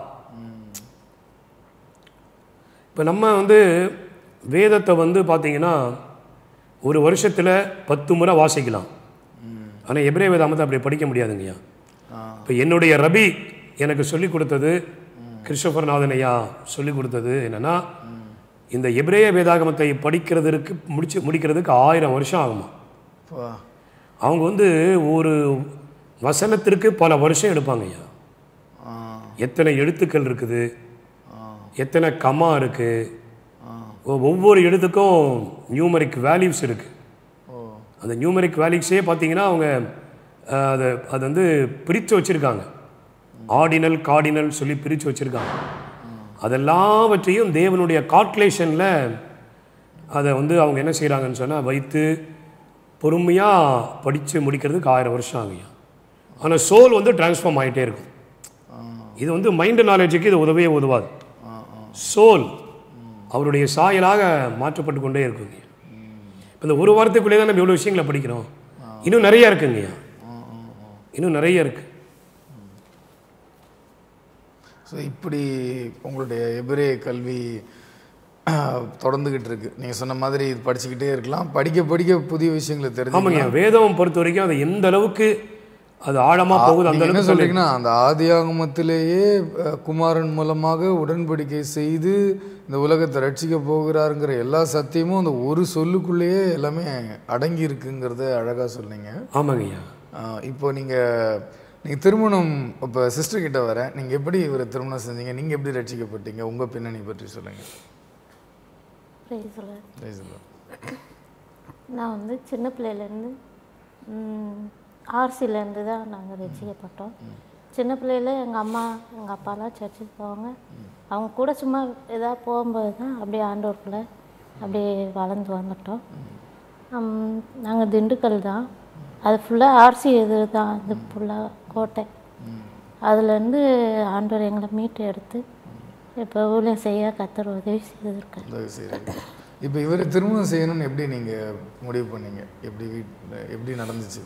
இப்போ நம்ம வந்து வேதத்தை வந்து பார்த்தீங்கன்னா ஒரு வருஷத்தில் பத்து முறை வாசிக்கலாம் ஆனால் எபிரே வேதாமத்தை அப்படி படிக்க முடியாதுங்கய்யா இப்போ என்னுடைய ரபி எனக்கு சொல்லிக் கொடுத்தது கிறிஸ்டோபர்நாதன் ஐயா சொல்லிக் கொடுத்தது என்னன்னா இந்த எபிரேய வேதாகமத்தை படிக்கிறதுக்கு முடிச்சு முடிக்கிறதுக்கு ஆயிரம் வருஷம் ஆகுமா அப்பா. அவங்க வந்து ஒரு வசனத்திற்கு பல வருஷம் எடுப்பாங்க ஐயா ஆ எத்தனை எழுத்துக்கள் இருக்குது ஆ எத்தனை கமா இருக்கு ஆ ஒ- ஒவ்வொரு எழுத்துக்கும் நியூமரிக் வேல்யூஸ் இருக்கு ஓ அந்த நியூமரிக் வேல்யூஸே பார்த்தீங்கன்னா அவங்க அஹ், அதை அது வந்து பிரித்து வச்சுருக்காங்க ஆர்டினல் கார்டினல் சொல்லி பிரித்து வச்சுருக்காங்க அதெல்லாவற்றையும் தேவனுடைய கால்குலேஷனில் அதை வந்து அவங்க என்ன செய்கிறாங்கன்னு சொன்னால் வைத்து பொறுமையாக படித்து முடிக்கிறதுக்கு ஆயிரம் வருஷம் ஆகுயா ஆனால் சோல் வந்து டிரான்ஸ்ஃபார்ம் ஆகிட்டே இருக்கும் இது வந்து மைண்ட் நாலேஜுக்கு இது உதவியே உதவாது சோல் அவருடைய சாயலாக மாற்றப்பட்டு கொண்டே இருக்குங்க இப்போ இந்த ஒரு வாரத்துக்குள்ளே தான் நம்ம இவ்வளோ விஷயங்களை படிக்கிறோம் இன்னும் நிறைய இருக்குங்கய்யா இன்னும் நிறைய இருக்கு ஸோ இப்படி உங்களுடைய எபிரே கல்வி தொடர்ந்துகிட்டு இருக்கு நீங்கள் சொன்ன மாதிரி இது படிச்சுக்கிட்டே இருக்கலாம் படிக்க படிக்க புதிய விஷயங்களை தெரிஞ்சு ஆமாங்க வேதம் பொறுத்த வரைக்கும் அது எந்த அளவுக்கு அது ஆழமா போகுது அந்த நீங்க என்ன அளவுக்கு சொல்றீங்கன்னா அந்த ஆதியாகமத்திலேயே அஹ், குமாரன் மூலமாக உடன்படிக்கை செய்து இந்த உலகத்தை ரட்சிக்க போகிறாருங்கிற எல்லா சத்தியமும் அந்த ஒரு சொல்லுக்குள்ளேயே எல்லாமே அடங்கி இருக்குங்கிறத அழகா சொன்னீங்க ஆமாங்கய்யா அஹ், இப்போ நீங்க நீங்க திருமணம் இப்போ சிஸ்டர் கிட்ட வர நீங்க எப்படி இவரை திருமணம் செஞ்சீங்க நீங்க எப்படி ரட்சிக்கப்பட்டீங்க உங்க பின்னணி பற்றி சொல்லுங்க Praise the Lord. Praise the Lord. நான் வந்து சின்ன பிள்ளையிலேருந்து ஆர்சிலேருந்து தான் நாங்கள் ரசிக்கப்பட்டோம் சின்ன பிள்ளையில எங்கள் அம்மா எங்கள் அப்பாலாம் சர்ச்சுக்கு போவாங்க அவங்க கூட சும்மா ஏதாவது போகும்போது தான் அப்படியே ஆண்டோருக்குள்ளே அப்படியே வளர்ந்து வந்துட்டோம் நாங்கள் திண்டுக்கல் தான் அது ஃபுல்லாக ஆர்சி இது தான் அது ஃபுல்லாக கோட்டை அதுலேருந்து ஆண்டவர் எங்களை மீட்டு எடுத்து இப்போ ஊழியம் செய்ய கத்தர் உதவி செய்திருக்காரு இந்த சரி இப்போ இவரை திருமணம் செய்யணும்னு எப்படி நீங்க முடிவு பண்ணீங்க எப்படி வீட் எப்படி நடந்துச்சு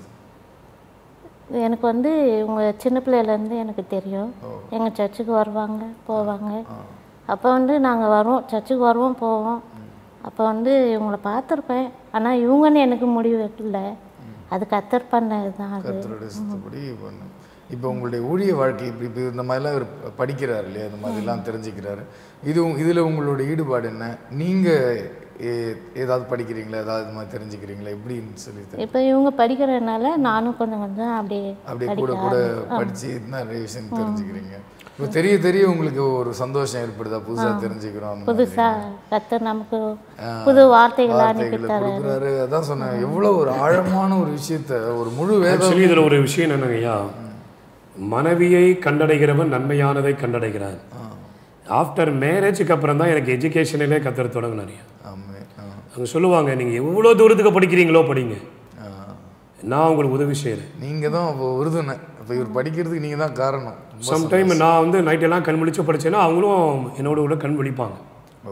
எனக்கு வந்து இவங்க சின்ன பிள்ளையிலேருந்து எனக்கு தெரியும் எங்கள் சர்ச்சுக்கு வருவாங்க போவாங்க அப்போ வந்து நாங்கள் வருவோம் சர்ச்சுக்கு வருவோம் போவோம் அப்போ வந்து இவங்களை பார்த்துருப்பேன் ஆனால் இவங்கன்னு எனக்கு முடிவு இல்லை அது கத்தர் பண்ணது தான் அது கர்த்தருடைய சித்தப்படி பண்ணு இப்போ உங்களுடைய ஊழிய வாழ்க்கை இப்படி இப்போ இந்த மாதிரிலாம் இவர் படிக்கிறார் இல்லையா இந்த மாதிரிலாம் தெரிஞ்சுக்கிறாரு இது உங்க- இதுல உங்களோட ஈடுபாடு என்ன நீங்க ஏ- ஏதாவது படிக்கிறீங்களா ஏதாவது இது மாதிரி தெரிஞ்சுக்கிறீங்களா எப்படின்னு சொல்லி தெரி- இப்போ இவங்க படிக்கிறதுனால நானும் கொஞ்சம் கொஞ்சம் அப்படியே அப்படியே கூட கூட படிச்சு நிறைய விஷயம் தெரிஞ்சுக்கிறீங்க இப்போ தெரிய தெரிய உங்களுக்கு ஒரு சந்தோஷம் ஏற்படுதா புதுசா தெரிஞ்சுக்கிறோம் அந்த மாதிரி. புதுசாக கத்தர் நமக்கு புது வார்த்தைகளை அனுப்பி வார்த்தைகளை கொடுக்குறாரு அதான் சொன்னேன் எவ்வளோ ஒரு ஆழமான ஒரு விஷயத்த ஒரு முழு வேத ஆக்சுவலி இதில் ஒரு விஷயம் என்னங்கய்யா மனைவியை கண்டடைகிறவன் நன்மையானதை கண்டடைகிறான் ஆஃப்டர் மேரேஜுக்கு அப்புறம் தான் எனக்கு எஜுகேஷனிலே கத்துற தொடங்கினார் ஆமே ஆ அவங்க சொல்லுவாங்க நீங்கள் எவ்வளோ தூரத்துக்கு படிக்கிறீங்களோ படிங்க ஆ நான் உங்களுக்கு உதவி செய்கிறேன் நீங்கள் தான் அப்போ உறுதுணை அப்போ இவர் படிக்கிறதுக்கு நீங்கள் தான் காரணம் சம்டைம் நான் வந்து நைட்டெல்லாம் கண் விழிச்சு படிச்சேன்னா அவங்களும் என்னோட கூட கண் விழிப்பாங்க ஓ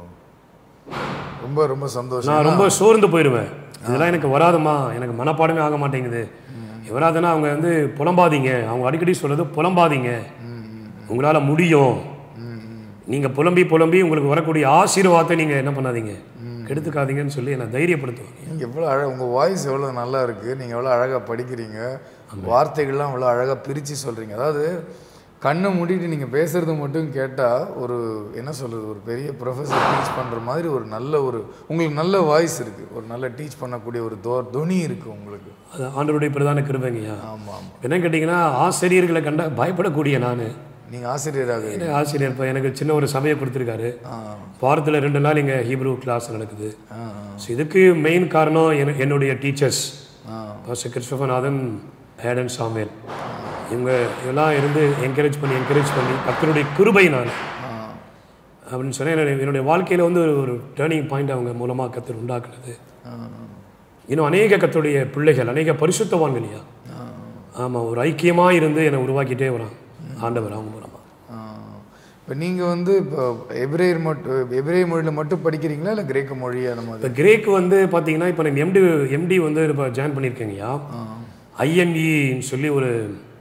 ரொம்ப ரொம்ப சந்தோஷம் நான் ரொம்ப சோர்ந்து போயிடுவேன் இதெல்லாம் எனக்கு வராதுமா எனக்கு மனப்பாடமே ஆக மாட்டேங்குது வராதுன்னா அவங்க வந்து புலம்பாதீங்க அவங்க அடிக்கடி சொல்றது புலம்பாதீங்க உங்களால் முடியும் நீங்கள் புலம்பி புலம்பி உங்களுக்கு வரக்கூடிய ஆசீர்வாதத்தை நீங்கள் என்ன பண்ணாதீங்க கெடுத்துக்காதீங்கன்னு சொல்லி என்னை தைரியப்படுத்துவாங்க நீங்கள் எவ்வளோ அழ உங்கள் வாய்ஸ் எவ்வளோ நல்லா இருக்குது நீங்கள் எவ்வளோ அழகாக படிக்கிறீங்க வார்த்தைகள்லாம் எவ்வளோ அழகாக பிரித்து சொல்கிறீங்க அதாவது கண்ணை மூடிட்டு நீங்கள் பேசுறது மட்டும் கேட்டால் ஒரு என்ன சொல்கிறது ஒரு பெரிய ப்ரொஃபஸர் டீச் பண்ணுற மாதிரி ஒரு நல்ல ஒரு உங்களுக்கு நல்ல வாய்ஸ் இருக்குது ஒரு நல்ல டீச் பண்ணக்கூடிய ஒரு தோ துணி இருக்குது உங்களுக்கு அது ஆண்டவருடைய பிரதான கிருபைங்கய்யா ஆமாம் ஆமாம் என்ன கேட்டிங்கன்னா ஆசிரியர்களை கண்டா பயப்படக்கூடிய நான் நீங்கள் ஆசிரியராக எனக்கு ஆசிரியர் இப்போ எனக்கு சின்ன ஒரு சபையை கொடுத்துருக்காரு ஆ வாரத்தில் ரெண்டு நாள் இங்கே ஹீப்ரூ கிளாஸ் நடக்குது ஆ ஸோ இதுக்கு மெயின் காரணம் என என்னுடைய டீச்சர்ஸ் ஆ பாஸ்டர் கிறிஸ்டோபநாதன் ஹேடன் சாமுவேல் இவங்க எல்லாம் இருந்து என்கரேஜ் பண்ணி என்கரேஜ் பண்ணி கர்த்தருடைய கிருபை நான் ஆ அப்படின்னு சொன்னேன் என்னுடைய என்னுடைய வாழ்க்கையில் வந்து ஒரு ஒரு டேர்னிங் பாயிண்ட் அவங்க மூலமாக கத்தர் உண்டாக்குனது ஆ இன்னும் அநேக கத்தருடைய பிள்ளைகள் அநேக பரிசுத்தவான்கள் ஐயா ஆமாம் ஒரு ஐக்கியமாக இருந்து என்னை உருவாக்கிட்டே வரான் ஆண்டவர் அவங்க மூலமாக இப்போ நீங்கள் வந்து இப்போ எபிரேயர் மட்டும் எபிரேய மொழியில் மட்டும் படிக்கிறீங்களா இல்லை கிரேக்க மொழி அந்த மாதிரி இப்போ கிரேக் வந்து பார்த்தீங்கன்னா இப்போ நான் எம்டி எம்டி வந்து இப்போ ஜாயின் பண்ணியிருக்கேங்கய்யா ஐஎன்இன்னு சொல்லி ஒரு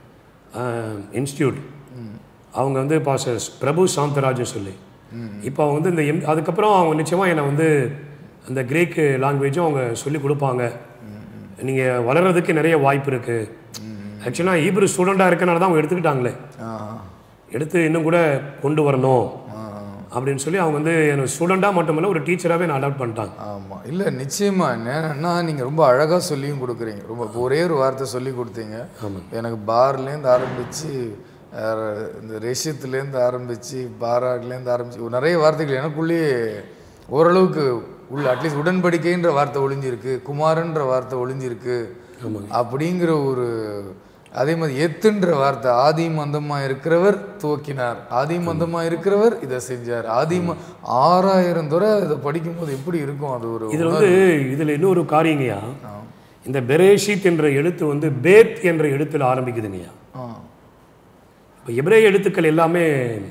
இன்ஸ்டியூட் அவங்க வந்து பாஸ்டர் பிரபு சாந்தராஜன் சொல்லி இப்போ அவங்க வந்து இந்த எம் அதுக்கப்புறம் அவங்க நிச்சயமாக என்னை வந்து அந்த கிரேக்கு லாங்குவேஜும் அவங்க சொல்லி கொடுப்பாங்க நீங்கள் வளர்கிறதுக்கு நிறைய வாய்ப்பு இருக்குது ஆக்சுவலாக ஈப்ரு ஸ்டூடெண்ட்டாக இருக்கனால தான் அவங்க எடுத்துக்கிட்டாங்களே ஆ எடுத்து இன்னும் கூட கொண்டு வரணும் ஆ அப்படின்னு சொல்லி அவங்க வந்து எனக்கு ஸ்டூடெண்ட்டாக மட்டுமில்ல ஒரு டீச்சராகவே நான் அடாப்ட் பண்ணிட்டாங்க ஆமாம் இல்லை நிச்சயமா என்னன்னா நீங்கள் ரொம்ப அழகாக சொல்லியும் கொடுக்குறீங்க ரொம்ப இப்ப ஒரே ஒரு வார்த்தை சொல்லி கொடுத்தீங்க எனக்கு பார்லேருந்து ஆரம்பித்து இந்த ரேஷியத்துலேருந்து ஆரம்பித்து பாராட்லேருந்து ஆரம்பித்து நிறைய வார்த்தைகள் எனக்குள்ளேயே ஓரளவுக்கு உள்ள அட்லீஸ்ட் உடன்படிக்கைன்ற வார்த்தை ஒளிஞ்சிருக்கு குமாரன்ற வார்த்தை ஒளிஞ்சிருக்கு அப்படிங்கிற ஒரு அதே மாதிரி எத்துன்ற வார்த்தை ஆதி மந்தமா இருக்கிறவர் துவக்கினார் ஆதி மந்தமா இருக்கிறவர் இதை செஞ்சார் ஆதிம ஆறாயிரம் துறை இதை படிக்கும்போது எப்படி இருக்கும் அது ஒரு இதில் வந்து இதில் இன்னொரு காரியங்கய்யா இந்த பெரேஷித் என்ற எழுத்து வந்து பேத் என்ற எழுத்தில் ஆரம்பிக்குதுங்கய்யா ஆ இப்போ எபிரேய எழுத்துக்கள் எல்லாமே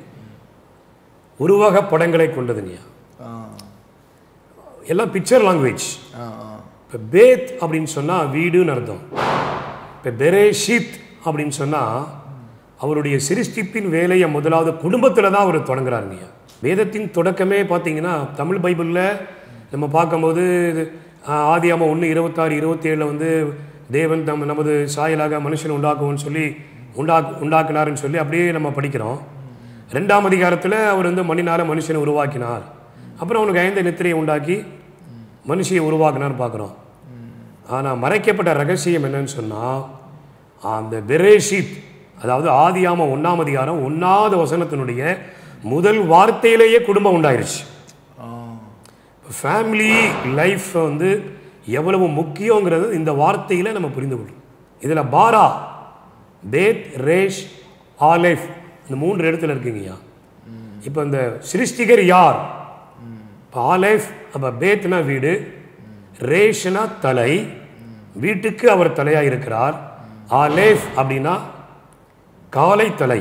உருவக படங்களை கொண்டதுங்கய்யா ஆ எல்லாம் பிக்சர் லாங்குவேஜ் ஆ ஆ இப்போ பேத் அப்படின்னு சொன்னால் வீடுன்னு அர்த்தம் இப்போ பெரேஷித் அப்படின்னு சொன்னால் அவருடைய சிருஷ்டிப்பின் வேலையை முதலாவது குடும்பத்தில் தான் அவர் தொடங்குறாருங்கய்யா வேதத்தின் தொடக்கமே பார்த்தீங்கன்னா தமிழ் பைபிளில் நம்ம பார்க்கும்போது இது, ஆ, ஆதியாமம் ஒன்று இருபத்தாறு இருபத்தேழில் வந்து தேவன் தம் நமது சாயலாக மனுஷன் உண்டாக்குவோன்னு சொல்லி உண்டா உண்டாக்குனாருன்னு சொல்லி அப்படியே நம்ம படிக்கிறோம் ரெண்டாம் அதிகாரத்தில் அவர் வந்து மண்ணினால மனுஷனை உருவாக்கினார் அப்புறம் அவனுக்கு ஐந்து நித்திரையை உண்டாக்கி மனுஷியை உருவாக்கினார் பார்க்குறோம் ஆனால் மறைக்கப்பட்ட ரகசியம் என்னன்னு சொன்னால் அந்த பெரேஷித் அதாவது ஆதியாம ஒன்றாம் அதிகாரம் ஒன்றாவது வசனத்தினுடைய முதல் வார்த்தையிலேயே குடும்பம் உண்டாயிருச்சு ஆ ஃபேமிலி லைஃப் வந்து எவ்வளவு முக்கியங்கிறது இந்த வார்த்தையில் நம்ம புரிந்து கொள்ளும் இதில் பாரா பேத் ரேஷ் ஆலைஃப் இந்த மூன்று இடத்துல இருக்குங்கய்யா இப்போ இந்த சிருஷ்டிகர் யார் இப்போ ஆலைஃப் அப்போ பேத்னா வீடு ரேஷ்னா தலை வீட்டுக்கு அவர் தலையாக இருக்கிறார் ஆலேஃப் அப்படின்னா காலை தலை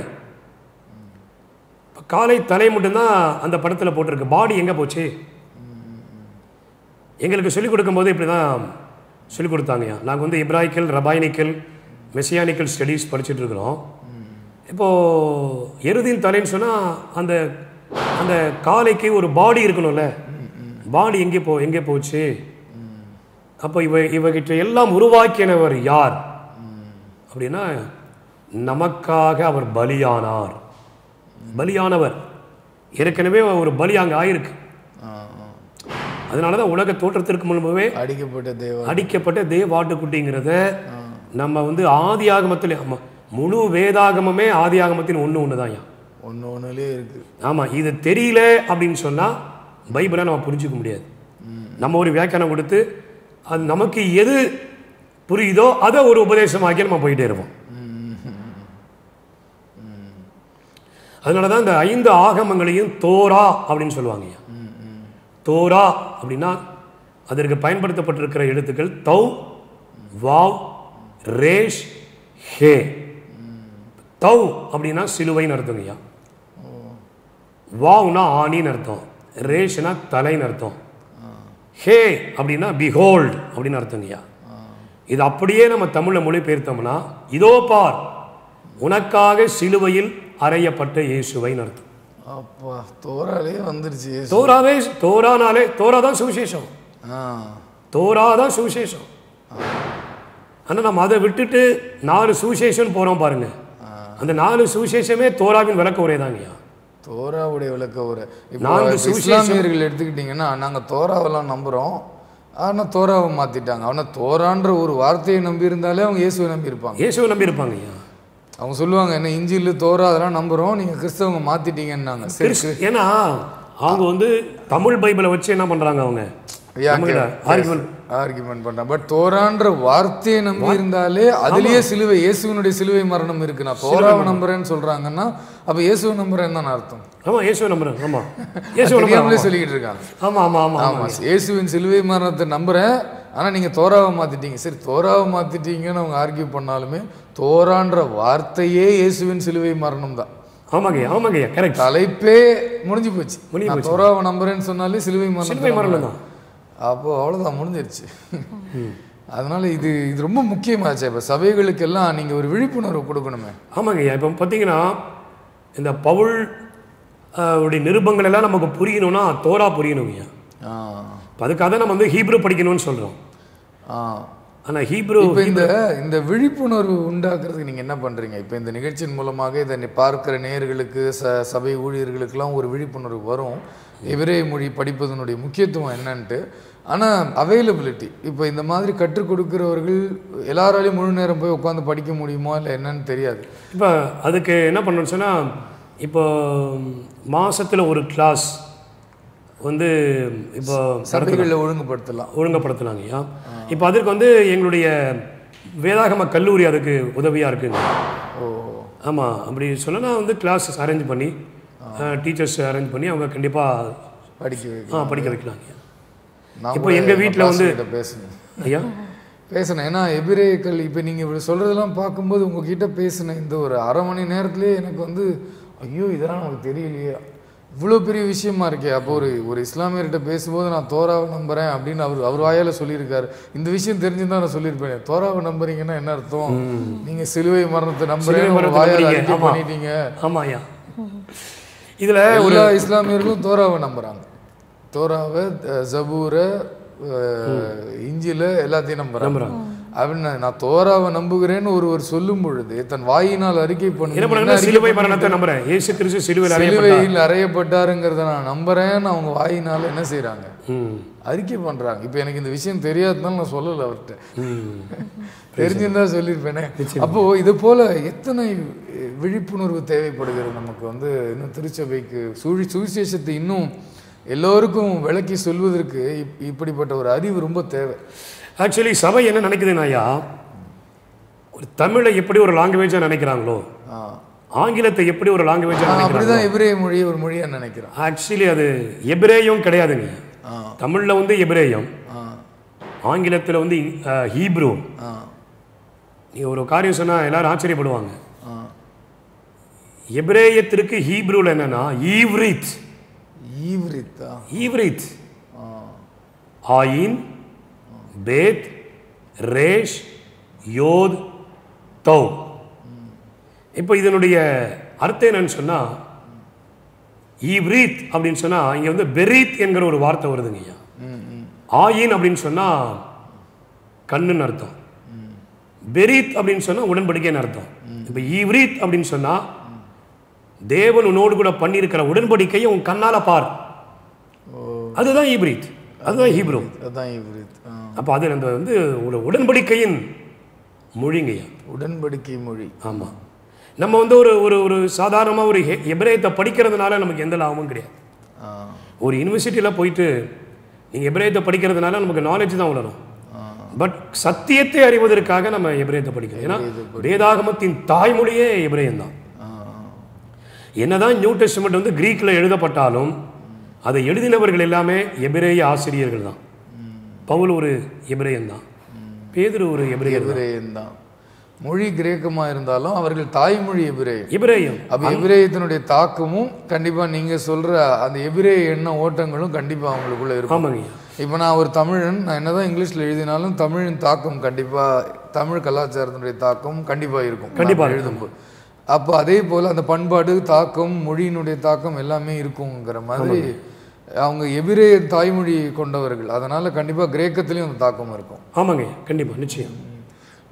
இப்போ காலை தலை மட்டும்தான் அந்த படத்தில் போட்டிருக்கு பாடி எங்கே போச்சு எங்களுக்கு சொல்லிக் கொடுக்கும்போது இப்படி தான் சொல்லிக் கொடுத்தாங்கய்யா நாங்கள் வந்து இப்ராய்க்கல் ரபாய்னிக்கல் மெசியானிக்கல் ஸ்டடீஸ் படிச்சுட்டு இருக்கிறோம் இப்போது எருதின் தலைன்னு சொன்னால் அந்த அந்த காலைக்கு ஒரு பாடி இருக்கணும்ல பாடி எங்கே போ எங்கே போச்சு அப்போ இவ இவகிட்ட எல்லாம் உருவாக்கினவர் யார் அப்படின்னா நமக்காக அவர் பலியானார் பலியானவர் ஏற்கனவே ஒரு பலி அங்கே ஆயிருக்கு ஆ ஆ அதனால தான் உலக தோற்றத்திற்கு முன்பவே அடிக்கப்பட்ட தேவ அடிக்கப்பட்ட தேவாட்டுக்குட்டிங்கிறத நம்ம வந்து ஆதி ஆகமத்தில் ஆமா, முழு வேதாகமமே ஆதி ஆகமத்தின் ஒன்று ஒன்று தான் ஒன்று ஒன்றுலேயே இருக்கு ஆமாம் இது தெரியல அப்படின்னு சொன்னால் பைபிளை நம்ம புரிஞ்சுக்க முடியாது நம்ம ஒரு வியாக்கியானம் கொடுத்து அது நமக்கு எது புரியுதோ அதை ஒரு உபதேசமாக்கி நம்ம போயிட்டே இருப்போம் அதனால தான் இந்த ஐந்து ஆகமங்களையும் தோரா அப்படின்னு சொல்லுவாங்க ஐயா. தோரா அப்படின்னா அதற்கு பயன்படுத்தப்பட்டிருக்கிற எழுத்துக்கள் தௌ வாவ் ரேஷ் ஹே தௌ அப்படின்னா சிலுவைன்னு அர்த்தங்க ஐயா வாவ்னா ஆணின்னு அர்த்தம் ரேஷ்னா தலைன்னு அர்த்தம் ஹே அப்படின்னா பிஹோல்ட் அப்படின்னு அர்த்தங்கய்யா இது அப்படியே நம்ம தமிழில் மொழிபெயர்த்தோம்னா இதோ பார் உனக்காக சிலுவையில் அறையப்பட்ட இயேசுவைன்னு அர்த்தம் அப்பா தோராலே வந்துருச்சு இயேசு. தோராவே தோரானாலே தோரா தான் சுவிசேஷம் ஆ தோரா தான் சுவிசேஷம் ஆனால் நம்ம அதை விட்டுட்டு நாலு சுவிசேஷம் போகிறோம் பாருங்க ஆ அந்த நாலு சுவிசேஷமே தோராவின் விளக்க உரை தாங்கய்யா தோராவுடைய விளக்க ஒரு இப்போ நான்கு இப்ப சுவிசேஷம். இஸ்லாமியர்கள் எடுத்துக்கிட்டிங்கன்னா நாங்க தோராவெல்லாம் நம்புறோம் ஆனா தோராவை மாத்திட்டாங்க ஆனா தோரான்ற ஒரு வார்த்தையை நம்பி இருந்தாலே அவங்க இயேசுவை நம்பி இருப்பாங்க இயேசுவை நம்பி இருப்பாங்க ஐயா அவங்க சொல்லுவாங்க என்ன இஞ்சில் தோரா அதெல்லாம் நம்புறோம் நீங்க கிறிஸ்தவங்க மாத்திட்டீங்கன்னாங்க சரி கிறிஸ்- ஏன்னா அவங்க வந்து தமிழ் பைபிளை வச்சு என்ன பண்றாங்க அவங்க தமிழ்ல argument. ஆர்குமெண்ட் பண்றாங்க பட் தோரான்ற வார்த்தையை நம்பி இருந்தாலே அதுலயே சிலுவை இயேசுவினுடைய சிலுவை மரணம் இருக்கு நான் தோராவை நம்புறேன்னு சொல்றாங்கன்னா அப்ப இயேசுவை நம்புறேன்னு தான் அர்த்தம் ஆமா இயேசுவை நம்புறேன் ஆமா இயேசுவை தெரியாமலே நம்புறேன் சொல்லிக்கிட்டு இருக்காங்க ஆமா ஆமா ஆமா ஆமா ஆமா இயேசுவின் சிலுவை மரணத்தை நம்புறேன் ஆனா நீங்க தோராவை மாத்திட்டீங்க சரி தோராவை மாத்திட்டீங்கன்னு அவங்க ஆர்கியூ பண்ணாலுமே தோரான்ற வார்த்தையே இயேசுவின் சிலுவை மரணம் தான் ஆமாங்க ஐயா ஆமாங்க ஐயா கரெக்ட் தலைப்பே முடிஞ்சு போச்சு முடிஞ்சு நான் தோராவை நம்புறேன்னு சொன்னாலே சிலுவை மரணம் சிலுவை மரணம் தான் அப்போ அவ்வளவுதான் முடிஞ்சிருச்சு அதனால இது இது ரொம்ப முக்கியமாச்சு இப்ப சபைகளுக்கெல்லாம் நீங்க ஒரு விழிப்புணர்வு கொடுக்கணுமே ஆமாங்க ஐயா இப்போ பார்த்தீங்கன்னா இந்த பவுல் ஆஹ், உடைய நிருபங்கள் எல்லாம் நமக்கு புரியணும்னா தோரா புரியணும் ஐயா ஆ இப்போ அதுக்காக தான் நம்ம வந்து ஹீப்ரு படிக்கணும்னு சொல்றோம் ஆ ஆனா ஹீப்ரு இப்போ இந்த இந்த விழிப்புணர்வு உண்டாக்குறதுக்கு நீங்க என்ன பண்றீங்க இப்போ இந்த நிகழ்ச்சியின் மூலமாக இதை நீ பார்க்கிற நேயர்களுக்கு ச சபை ஊழியர்களுக்கெல்லாம் ஒரு விழிப்புணர்வு வரும் எபிரேய மொழி படிப்பதனுடைய முக்கியத்துவம் என்னன்ட்டு ஆனா அவைலபிலிட்டி இப்போ இந்த மாதிரி கற்றுக் கொடுக்கிறவர்கள் எல்லாராலையும் முழு நேரம் போய் உட்காந்து படிக்க முடியுமா இல்லை என்னன்னு தெரியாது இப்போ அதுக்கு என்ன பண்ணணும்னு சொன்னா இப்போ மாசத்துல ஒரு கிளாஸ் வந்து இப்போ சபைகளில் ஒழுங்குபடுத்தலாம் ஒழுங்கப்படுத்தலாங்க ஐயா இப்போ அதற்கு வந்து எங்களுடைய வேதாகம கல்லூரி அதுக்கு உதவியாக இருக்குங்க ஓ ஆமாம் அப்படி சொன்னா வந்து கிளாஸஸ் அரேஞ்ச் பண்ணி டீச்சர்ஸ் அரேஞ்ச் பண்ணி அவங்க கண்டிப்பாக படிக்க வைக்க ஆ படிக்க வைக்கலாங்க ஐயா நான் இப்போ கூட எங்க வீட்ல வந்து- pastor கிட்ட பேசணும் ஐயா பேசினேன் ஏன்னா எபிரேயக்கள் இப்போ நீங்கள் இப்படி சொல்கிறதெல்லாம் பார்க்கும்போது உங்ககிட்ட பேசின இந்த ஒரு அரை மணி நேரத்திலே எனக்கு வந்து ஐயோ இதெல்லாம் நமக்கு தெரியலையே இவ்வளோ பெரிய விஷயமா இருக்கே அப்போ ஒரு ஒரு இஸ்லாமியர்கிட்ட பேசும்போது நான் தோராவை நம்புறேன் அப்படின்னு அவர் அவர் வாயால சொல்லியிருக்காரு இந்த விஷயம் தெரிஞ்சுதான் நான் சொல்லியிருப்பேன் தோராவை நம்புறீங்கன்னா என்ன அர்த்தம் நீங்க சிலுவை மரணத்தை நம்புறேன் சிலுவை உங்க மரணத்தை வாயால நம்புறீங்க. ஆமா. அறிக்கை பண்ணிட்டீங்க ஆமாம் ஐயா இதில் எல்லா இஸ்லாமியர்களும் தோராவை நம்புறாங்க தோராவை அஹ், ஜபூரை அஹ், இஞ்சில எல்லாத்தையும் நம்புறாங்க அப்படின்னு நான் தோராவை நம்புகிறேன்னு ஒருவர் சொல்லும் பொழுது தன் வாயினால் அறிக்கை என்ன பண்ணி பண்ணுங்க சிலுவை மரணத்தை நம்புறேன் இயேசு கிறிஸ்து சிலுவையில் அறையப்பட்டார் சிலுவையில் அறையப்பட்டாருங்கிறத நான் நம்புறேன்னு அவங்க வாயினால என்ன செய்றாங்க ம் அறிக்கை பண்றாங்க இப்போ எனக்கு இந்த விஷயம் தெரியாதனால நான் சொல்லல அவர்கிட்ட ம் தெரிஞ்சிருந்தா சொல்லியிருப்பேனே அப்போ இது போல எத்தனை விழிப்புணர்வு தேவைப்படுகிறது நமக்கு வந்து இன்னும் திருச்சபைக்கு சுழி சுவிசேஷத்தை இன்னும் எல்லோருக்கும் விளக்கி சொல்வதற்கு இப்- இப்படிப்பட்ட ஒரு அறிவு ரொம்ப தேவை ஆக்சுவலி சபை என்ன நினைக்குதுன்னா ஐயா ஒரு தமிழை எப்படி ஒரு லாங்குவேஜாக நினைக்கிறாங்களோ ஆ. ஆங்கிலத்தை எப்படி ஒரு லாங்குவேஜாக நான் நினைக்கிறாங்க அப்படிதான் எபிரேய மொழியை ஒரு மொழியா நினைக்கிறேன் ஆக்சுவலி அது எபிரேயம் கிடையாதுங்க ஆ. தமிழில் வந்து எபிரேயம் ஆ ஆங்கிலத்தில் வந்து அஹ், ஹீப்ரு ஆ நீ ஒரு காரியம் சொன்னால் எல்லாரும் ஆச்சரியப்படுவாங்க ஆ எபிரேயத்திற்கு ஹீப்ரூவில் என்னன்னா ஈவ்ரித் ஈவ்ரித்தா ஈவ்ரித் ஆ ஆயின் பேத் ரேஷ் யோத் தௌ இப்போ இதனுடைய அர்த்தம் என்னன்னு சொன்னா ஈவ்ரீத் அப்படின்னு சொன்னா இங்க வந்து பெரீத் என்கிற ஒரு வார்த்தை வருதுங்க ஐயா ம் ம் ஆயின் அப்படின்னு சொன்னா கண்ணுன்னு அர்த்தம் பெரீத் அப்படின்னு சொன்னா உடன்படிக்கைன்னு அர்த்தம் இப்போ ஈவ்ரீத் அப்படின்னு சொன்னா தேவன் உன்னோடு கூட பண்ணியிருக்கிற உடன்படிக்கையை உன் கண்ணால பார் அதுதான் ஈப்ரீத் அதுதான் ஹீப்ரூ அதான் ஈவ்ரித் ஆ அப்போ அது அந்த வந்து ஒரு உடன்படிக்கையின் மொழிங்கய்யா உடன்படிக்கை மொழி ஆமாம் நம்ம வந்து ஒரு ஒரு ஒரு சாதாரணமாக ஒரு ஹெ- எபிரேயத்தை படிக்கிறதுனால நமக்கு எந்த லாபமும் கிடையாது ஆ ஒரு யூனிவர்சிட்டியில் போயிட்டு நீங்கள் எபிரேயத்தை படிக்கிறதுனால நமக்கு நாலேஜ் தான் வளரும் பட் சத்தியத்தை அறிவதற்காக நம்ம எபிரேயத்தை படிக்கிறோம் ஏன்னா வேதாகமத்தின் தாய்மொழியே எபிரேயம் தான் ஆ என்னதான் நியூ டெஸ்ட்மெண்ட் வந்து கிரீக்கில் எழுதப்பட்டாலும் அதை எழுதினவர்கள் எல்லாமே எபிரேய ஆசிரியர்கள் தான் பவுல் ஒரு எபிரேயன் தான் பேதுரு ஒரு எபிரேயர் தான் எபிரேயன் தான் மொழி கிரேக்கமா இருந்தாலும் அவர்கள் தாய்மொழி எபிரேயம் எபிரேயம் அப்ப எபிரேயத்தினுடைய தாக்கமும் கண்டிப்பா நீங்க சொல்ற அந்த எபிரேய எண்ண ஓட்டங்களும் கண்டிப்பா அவங்களுக்குள்ள இருக்கும் ஆமாங்க இப்போ நான் ஒரு தமிழன் நான் என்னதான் இங்கிலீஷ்ல எழுதினாலும் தமிழின் தாக்கம் கண்டிப்பா தமிழ் கலாச்சாரத்தினுடைய தாக்கம் கண்டிப்பா இருக்கும் கண்டிப்பா நான் எழுதும்போது அப்போ அதே போல அந்த பண்பாடு தாக்கம் மொழியினுடைய தாக்கம் எல்லாமே இருக்குங்கிற மாதிரி அவங்க எபிரேய தாய்மொழி கொண்டவர்கள் அதனால கண்டிப்பா கிரேக்கத்திலையும் அந்த தாக்கம் இருக்கும் ஆமாங்க கண்டிப்பாக நிச்சயம்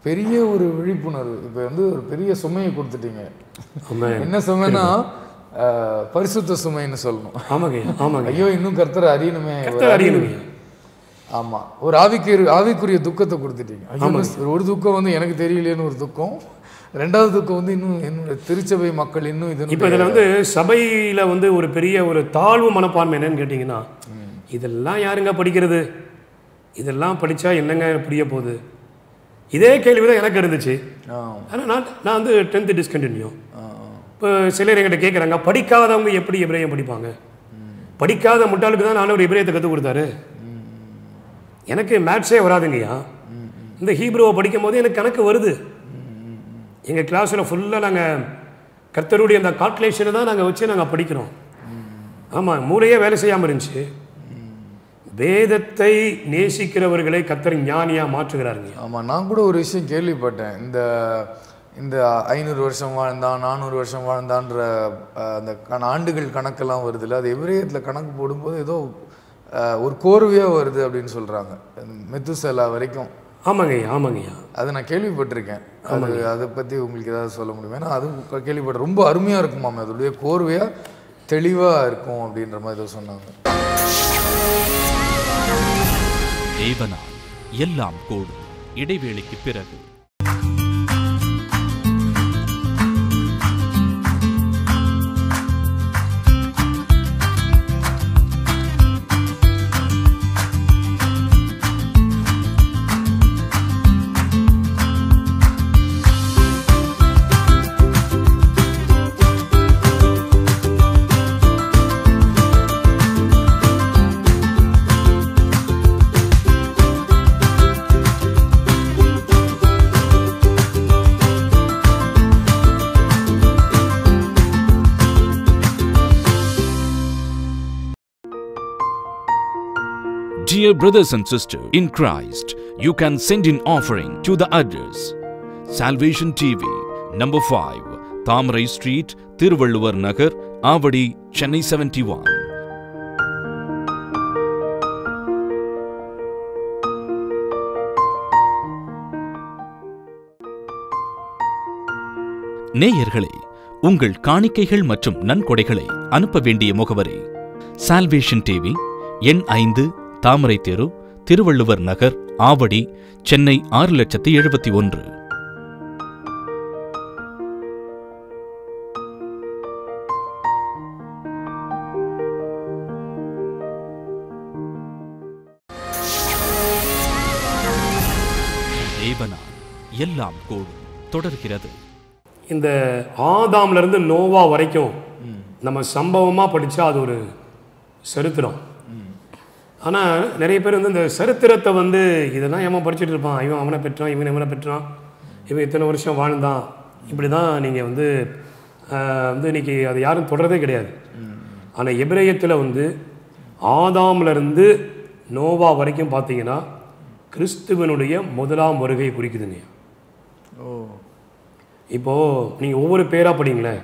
பெரிய ஒரு விழிப்புணர்வு இப்போ வந்து ஒரு பெரிய சுமையை கொடுத்துட்டீங்க ஆமாம் என்ன சுமைன்னா அஹ், பரிசுத்த சுமைன்னு சொல்லணும் ஆமாங்க ஆமாங்க ஐயோ இன்னும் கர்த்தரை அறியணுமே கர்த்தரை அறியணுங்க. ஆமா ஒரு ஆவிக்கு ஆவிக்குரிய துக்கத்தை கொடுத்துட்டீங்க ஐயோ, இன்னும் ஒரு துக்கம் வந்து எனக்கு தெரியலையேன்னு ஒரு துக்கம் ரெண்டாவது துக்கம் வந்து இன்னும் என்னோட திருச்சபை மக்கள் இன்னும் இது இப்போ இதில் வந்து சபையில் வந்து ஒரு பெரிய ஒரு தாழ்வு மனப்பான்மை என்னன்னு கேட்டிங்கன்னா இதெல்லாம் யாருங்க படிக்கிறது இதெல்லாம் படித்தா என்னங்க புரிய போகுது இதே கேள்வி தான் எனக்கு இருந்துச்சு ஆ, ஆனால் நான் நான் வந்து டென்த்து டிஸ்கண்டினியூ ஆ, ஆ. இப்போ சிலர் என்கிட்ட கேட்குறாங்க படிக்காதவங்க எப்படி எபிரேயம் படிப்பாங்க படிக்காத முட்டாளுக்கு தான் நான் ஒரு எபிரேயத்தை கற்றுக் கொடுத்தாரு எனக்கு மேத்ஸே வராதுங்கய்யா இந்த ஹீப்ரோவை படிக்கும் போது எனக்கு கணக்கு வருது எங்கள் கிளாஸில் ஃபுல்லாக நாங்கள் கர்த்தருடைய அந்த கால்குலேஷனை தான் நாங்கள் வச்சு நாங்கள் படிக்கிறோம் ஆமாம் மூளையே வேலை செய்யாமல் இருந்துச்சு வேதத்தை நேசிக்கிறவர்களை கர்த்தர் ஞானியாக மாற்றுகிறாருங்க ஆமா நான் கூட ஒரு விஷயம் கேள்விப்பட்டேன் இந்த இந்த ஐநூறு வருஷம் வாழ்ந்தான் நானூறு வருஷம் வாழ்ந்தான்ற அஹ், அந்த கண- ஆண்டுகள் கணக்கெல்லாம் வருதுல்ல அது எபிரேயத்துல கணக்கு போடும்போது ஏதோ அஹ், ஒரு கோர்வையா வருது அப்படின்னு சொல்றாங்க மெத்துசலா வரைக்கும் ஆமாங்கய்யா ஆமாங்கய்யா அதை நான் கேள்விப்பட்டிருக்கேன் அது அதை பற்றி உங்களுக்கு ஏதாவது சொல்ல முடியுமா ஏன்னா அதுவும் க- கேள்விப்பட்டேன் ரொம்ப அருமையாக இருக்குமாமே அதோடைய கோர்வையாக தெளிவாக இருக்கும் அப்படின்ற மாதிரி ஏதோ சொன்னாங்க தேவனால் எல்லாம் கூடும் இடைவேளைக்கு பிறகு Dear brothers and sisters in Christ, you can send in offering to the address Salvation TV, number 5, Thamrai Street, Tiruvalluvar Nagar, Avadi, Chennai 71. நேயர்களே உங்கள் காணிக்கைகள் மற்றும் நன்கொடைகளை அனுப்ப வேண்டிய முகவரி சால்வேஷன் டிவி எண் ஐந்து தாமரை தெரு திருவள்ளுவர் நகர் ஆவடி சென்னை ஆறு லட்சத்தி எழுபத்தி ஒன்று தேவனால் எல்லாம் கூடும் தொடர்கிறது இந்த ஆதாம்ல இருந்து நோவா வரைக்கும் நம்ம சம்பவமாக படித்தா அது ஒரு சரித்திரம் ஆனால் நிறைய பேர் வந்து இந்த சரித்திரத்தை வந்து இதெல்லாம் ஏமா படிச்சுட்டு இருப்பான் இவன் அவனை பெற்றான் இவன் இவனை பெற்றான் இவன் இத்தனை வருஷம் வாழ்ந்தான் இப்படி தான் நீங்கள் வந்து ஆஹ், வந்து இன்னைக்கு அது யாரும் தொடரதே கிடையாது ஆனால் எபிரேயத்தில் வந்து ஆதாம்ல இருந்து நோவா வரைக்கும் பார்த்தீங்கன்னா கிறிஸ்துவனுடைய முதலாம் வருகை குறிக்குதுங்க ஓ இப்போது நீங்கள் ஒவ்வொரு பேராக படிங்களேன்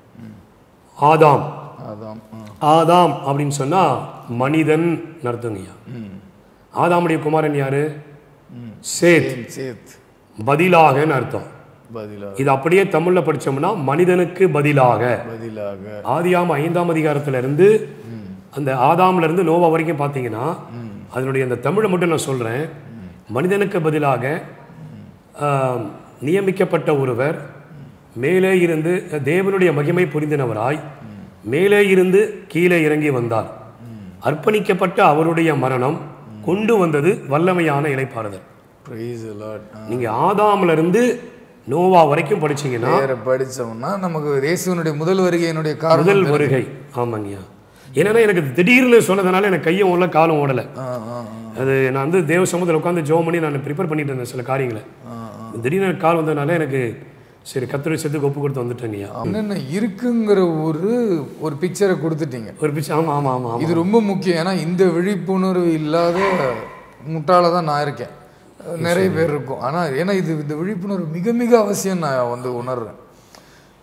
ஆதாம் அதான் ஆ. ஆதாம் அப்படின்னு சொன்னால் மனிதன் அர்த்தங்கய்யா ஆதாமுடைய குமாரன் யாரு சேத் சேத் பதிலாகன்னு அர்த்தம் பதிலாக இது அப்படியே தமிழில் படிச்சோம்னா மனிதனுக்கு பதிலாக பதிலாக ஆதியாம ஐந்தாம் அதிகாரத்துல இருந்து அந்த ஆதாம்ல இருந்து நோவா வரைக்கும் பார்த்தீங்கன்னா அதனுடைய அந்த தமிழை மட்டும் நான் சொல்றேன் மனிதனுக்கு பதிலாக ஆம், நியமிக்கப்பட்ட ஒருவர் மேலே இருந்து தேவனுடைய மகிமை புரிந்தினவராய் மேலே இருந்து கீழே இறங்கி வந்தார் அர்ப்பணிக்கப்பட்ட அவருடைய மரணம் கொண்டு வந்தது வல்லமையான இலைப்பாறுதல் ப்ரைஸ் லார்ட் நீங்க ஆதாம்ல இருந்து நோவா வரைக்கும் படிச்சீங்கன்னா வேற படிச்சோம்னா நமக்கு இயேசுவனுடைய முதல் வருகையினுடைய காரணம் முதல் வருகை ஆமாங்கய்யா என்னன்னா எனக்கு திடீர்னு சொன்னதுனால எனக்கு கையும் ஓடல காலும் ஓடல ஆ ஆ ஆ. அது நான் வந்து தேவ சமூகத்தில் உட்காந்து ஜோம் பண்ணி நான் ப்ரிப்பேர் பண்ணிட்டு இருந்தேன் சில காரியங்களை திடீர்னு எனக்கு கால் வந்ததுனால எனக்கு சரி கத்திரி சேர்த்து ஒப்பு கொடுத்து வந்துட்டேங்கய்யா என்னென்ன இருக்குங்கிற ஒரு ஒரு பிக்சரை கொடுத்துட்டீங்க ஒரு பிச்சு ஆமா ஆமா ஆமா ஆமா இது ரொம்ப முக்கியம் ஏன்னா இந்த விழிப்புணர்வு இல்லாத முட்டாள தான் நான் இருக்கேன் நிறைய பேர் இருக்கும் ஆனால் ஏன்னா இது இந்த விழிப்புணர்வு மிக மிக அவசியம் நான் வந்து உணர்றேன்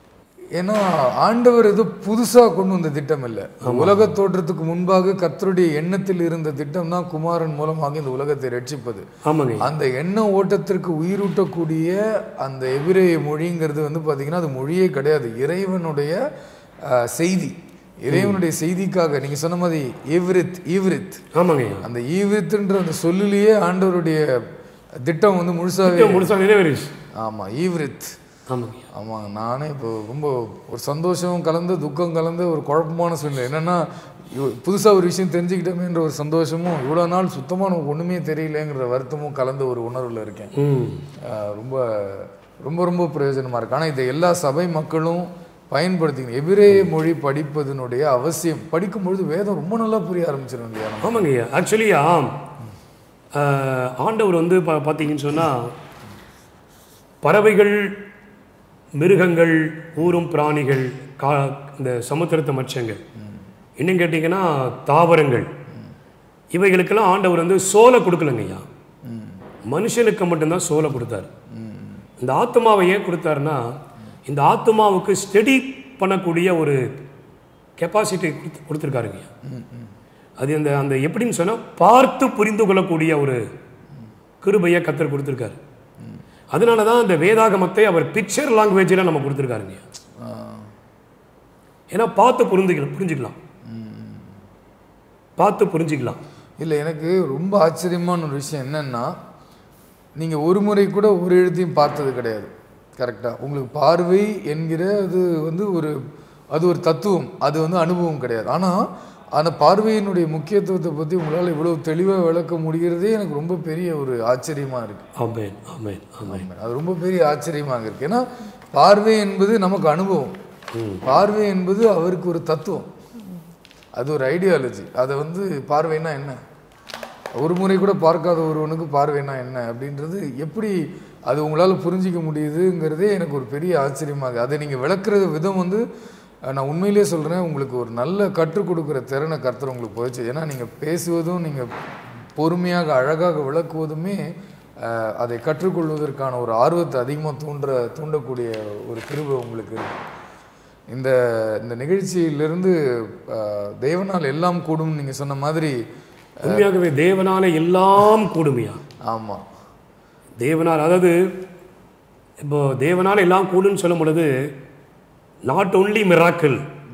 ஏன்னா ஆண்டவர் ஏதோ புதுசா கொண்டு வந்த திட்டம் இல்லை உலக தோற்றத்துக்கு முன்பாக கர்த்தருடைய எண்ணத்தில் இருந்த திட்டம் தான் குமாரன் மூலமாக இந்த உலகத்தை ரட்சிப்பது ஆமாங்க அந்த எண்ண ஓட்டத்திற்கு உயிரூட்டக்கூடிய அந்த எபிரேய மொழிங்கிறது வந்து பார்த்தீங்கன்னா அது மொழியே கிடையாது இறைவனுடைய அஹ், செய்தி இறைவனுடைய செய்திக்காக நீங்க சொன்ன மாதிரி ஈவ்ரித் ஈவ்ரித் ஆமாங்க ஐயா அந்த ஈவ்ரித்ன்ற அந்த சொல்லிலேயே ஆண்டவருடைய திட்டம் வந்து முழுசாவே முழுசாக நிறைவேறிச்சு ஆமா ஈவ்ரித் ஆமாங்க ஐயா ஆமாங்க நானே இப்போ ரொம்ப ஒரு சந்தோஷம் கலந்து துக்கம் கலந்து ஒரு குழப்பமான சூழ்நிலை என்னன்னா இவ- புதுசா ஒரு விஷயம் தெரிஞ்சுக்கிட்டோமேன்ற ஒரு சந்தோஷமும் இவ்வளோ நாள் சுத்தமாக நமக்கு ஒன்றுமே தெரியலங்கிற வருத்தமும் கலந்த ஒரு உணர்வில் இருக்கேன் ம் ஆஹ் ரொம்ப ரொம்ப ரொம்ப பிரயோஜனமாக இருக்கு ஆனால் இதை எல்லா சபை மக்களும் பயன்படுத்திக்கணும் எபிரேய மொழி படிப்பதனுடைய அவசியம் படிக்கும்பொழுது வேதம் ரொம்ப நல்லா புரிய ஆரம்பிச்சிடும் இல்லையா நமக்கு? ஆமாங்க ஐயா ஆக்சுவலி ஆம் அஹ், ஆண்டவர் வந்து பா பார்த்தீங்கன்னு சொன்னால் பறவைகள் மிருகங்கள் ஊரும் பிராணிகள் கா இந்த சமுத்திரத்து மச்சங்கள் இன்னும் கேட்டிங்கன்னா தாவரங்கள் இவைகளுக்கெல்லாம் ஆண்டவர் வந்து சோலை கொடுக்கலங்க ஐயா மனுஷனுக்கு மட்டும்தான் சோலை கொடுத்தாரு இந்த ஆத்மாவை ஏன் கொடுத்தாருன்னா இந்த ஆத்மாவுக்கு ஸ்டடி பண்ணக்கூடிய ஒரு கெப்பாசிட்டி கொடுத்து கொடுத்துருக்காருங்க ஐயா அது அந்த அந்த எப்படின்னு சொன்னால் பார்த்து புரிந்து கொள்ளக்கூடிய ஒரு கிருபையை கத்தர் கொடுத்துருக்காரு அதனால தான் அந்த வேதாகமத்தை அவர் பிக்சர் லாங்குவேஜில் நம்ம கொடுத்துருக்காருங்க ஆஹ் ஏன்னா பார்த்து புரிஞ்சுக்கலாம் புரிஞ்சுக்கலாம் பார்த்து புரிஞ்சுக்கலாம் இல்லை எனக்கு ரொம்ப ஆச்சரியமான ஒரு விஷயம் என்னன்னா நீங்கள் ஒரு முறை கூட ஒரு எழுத்தையும் பார்த்தது கிடையாது கரெக்டாக உங்களுக்கு பார்வை என்கிற அது வந்து ஒரு அது ஒரு தத்துவம் அது வந்து அனுபவம் கிடையாது ஆனால் அந்த பார்வையினுடைய முக்கியத்துவத்தை பற்றி உங்களால் இவ்வளவு தெளிவாக விளக்க முடிகிறதே எனக்கு ரொம்ப பெரிய ஒரு ஆச்சரியமாக இருக்குது ஆமேன் ஆமேன் ஆமேன் அது ரொம்ப பெரிய ஆச்சரியமாக இருக்கு ஏன்னா பார்வை என்பது நமக்கு அனுபவம் பார்வை என்பது அவருக்கு ஒரு தத்துவம் அது ஒரு ஐடியாலஜி அதை வந்து பார்வைன்னா என்ன ஒரு முறை கூட பார்க்காத ஒருவனுக்கு பார்வைன்னா என்ன அப்படின்றது எப்படி அது உங்களால் புரிஞ்சிக்க முடியுதுங்கிறதே எனக்கு ஒரு பெரிய ஆச்சரியமாக அதை நீங்கள் விளக்குற விதம் வந்து அஹ், நான் உண்மையிலேயே சொல்கிறேன் உங்களுக்கு ஒரு நல்ல கற்றுக் கொடுக்குற திறனை கர்த்தர் உங்களுக்கு போயிடுச்சு ஏன்னா நீங்கள் பேசுவதும் நீங்கள் பொறுமையாக அழகாக விளக்குவதுமே அஹ், அதை கற்றுக்கொள்வதற்கான ஒரு ஆர்வத்தை அதிகமாக தூண்டுற தூண்டக்கூடிய ஒரு கிருபை உங்களுக்கு இருக்கு. இந்த இந்த நிகழ்ச்சியிலிருந்து அஹ், தேவனால் எல்லாம் கூடும் நீங்கள் சொன்ன மாதிரி உண்மையாகவே தேவனால எல்லாம் கூடுமையா ஆமாம் தேவனால் அதாவது இப்போ தேவனால் எல்லாம் கூடுன்னு சொல்லும் பொழுது not only miracle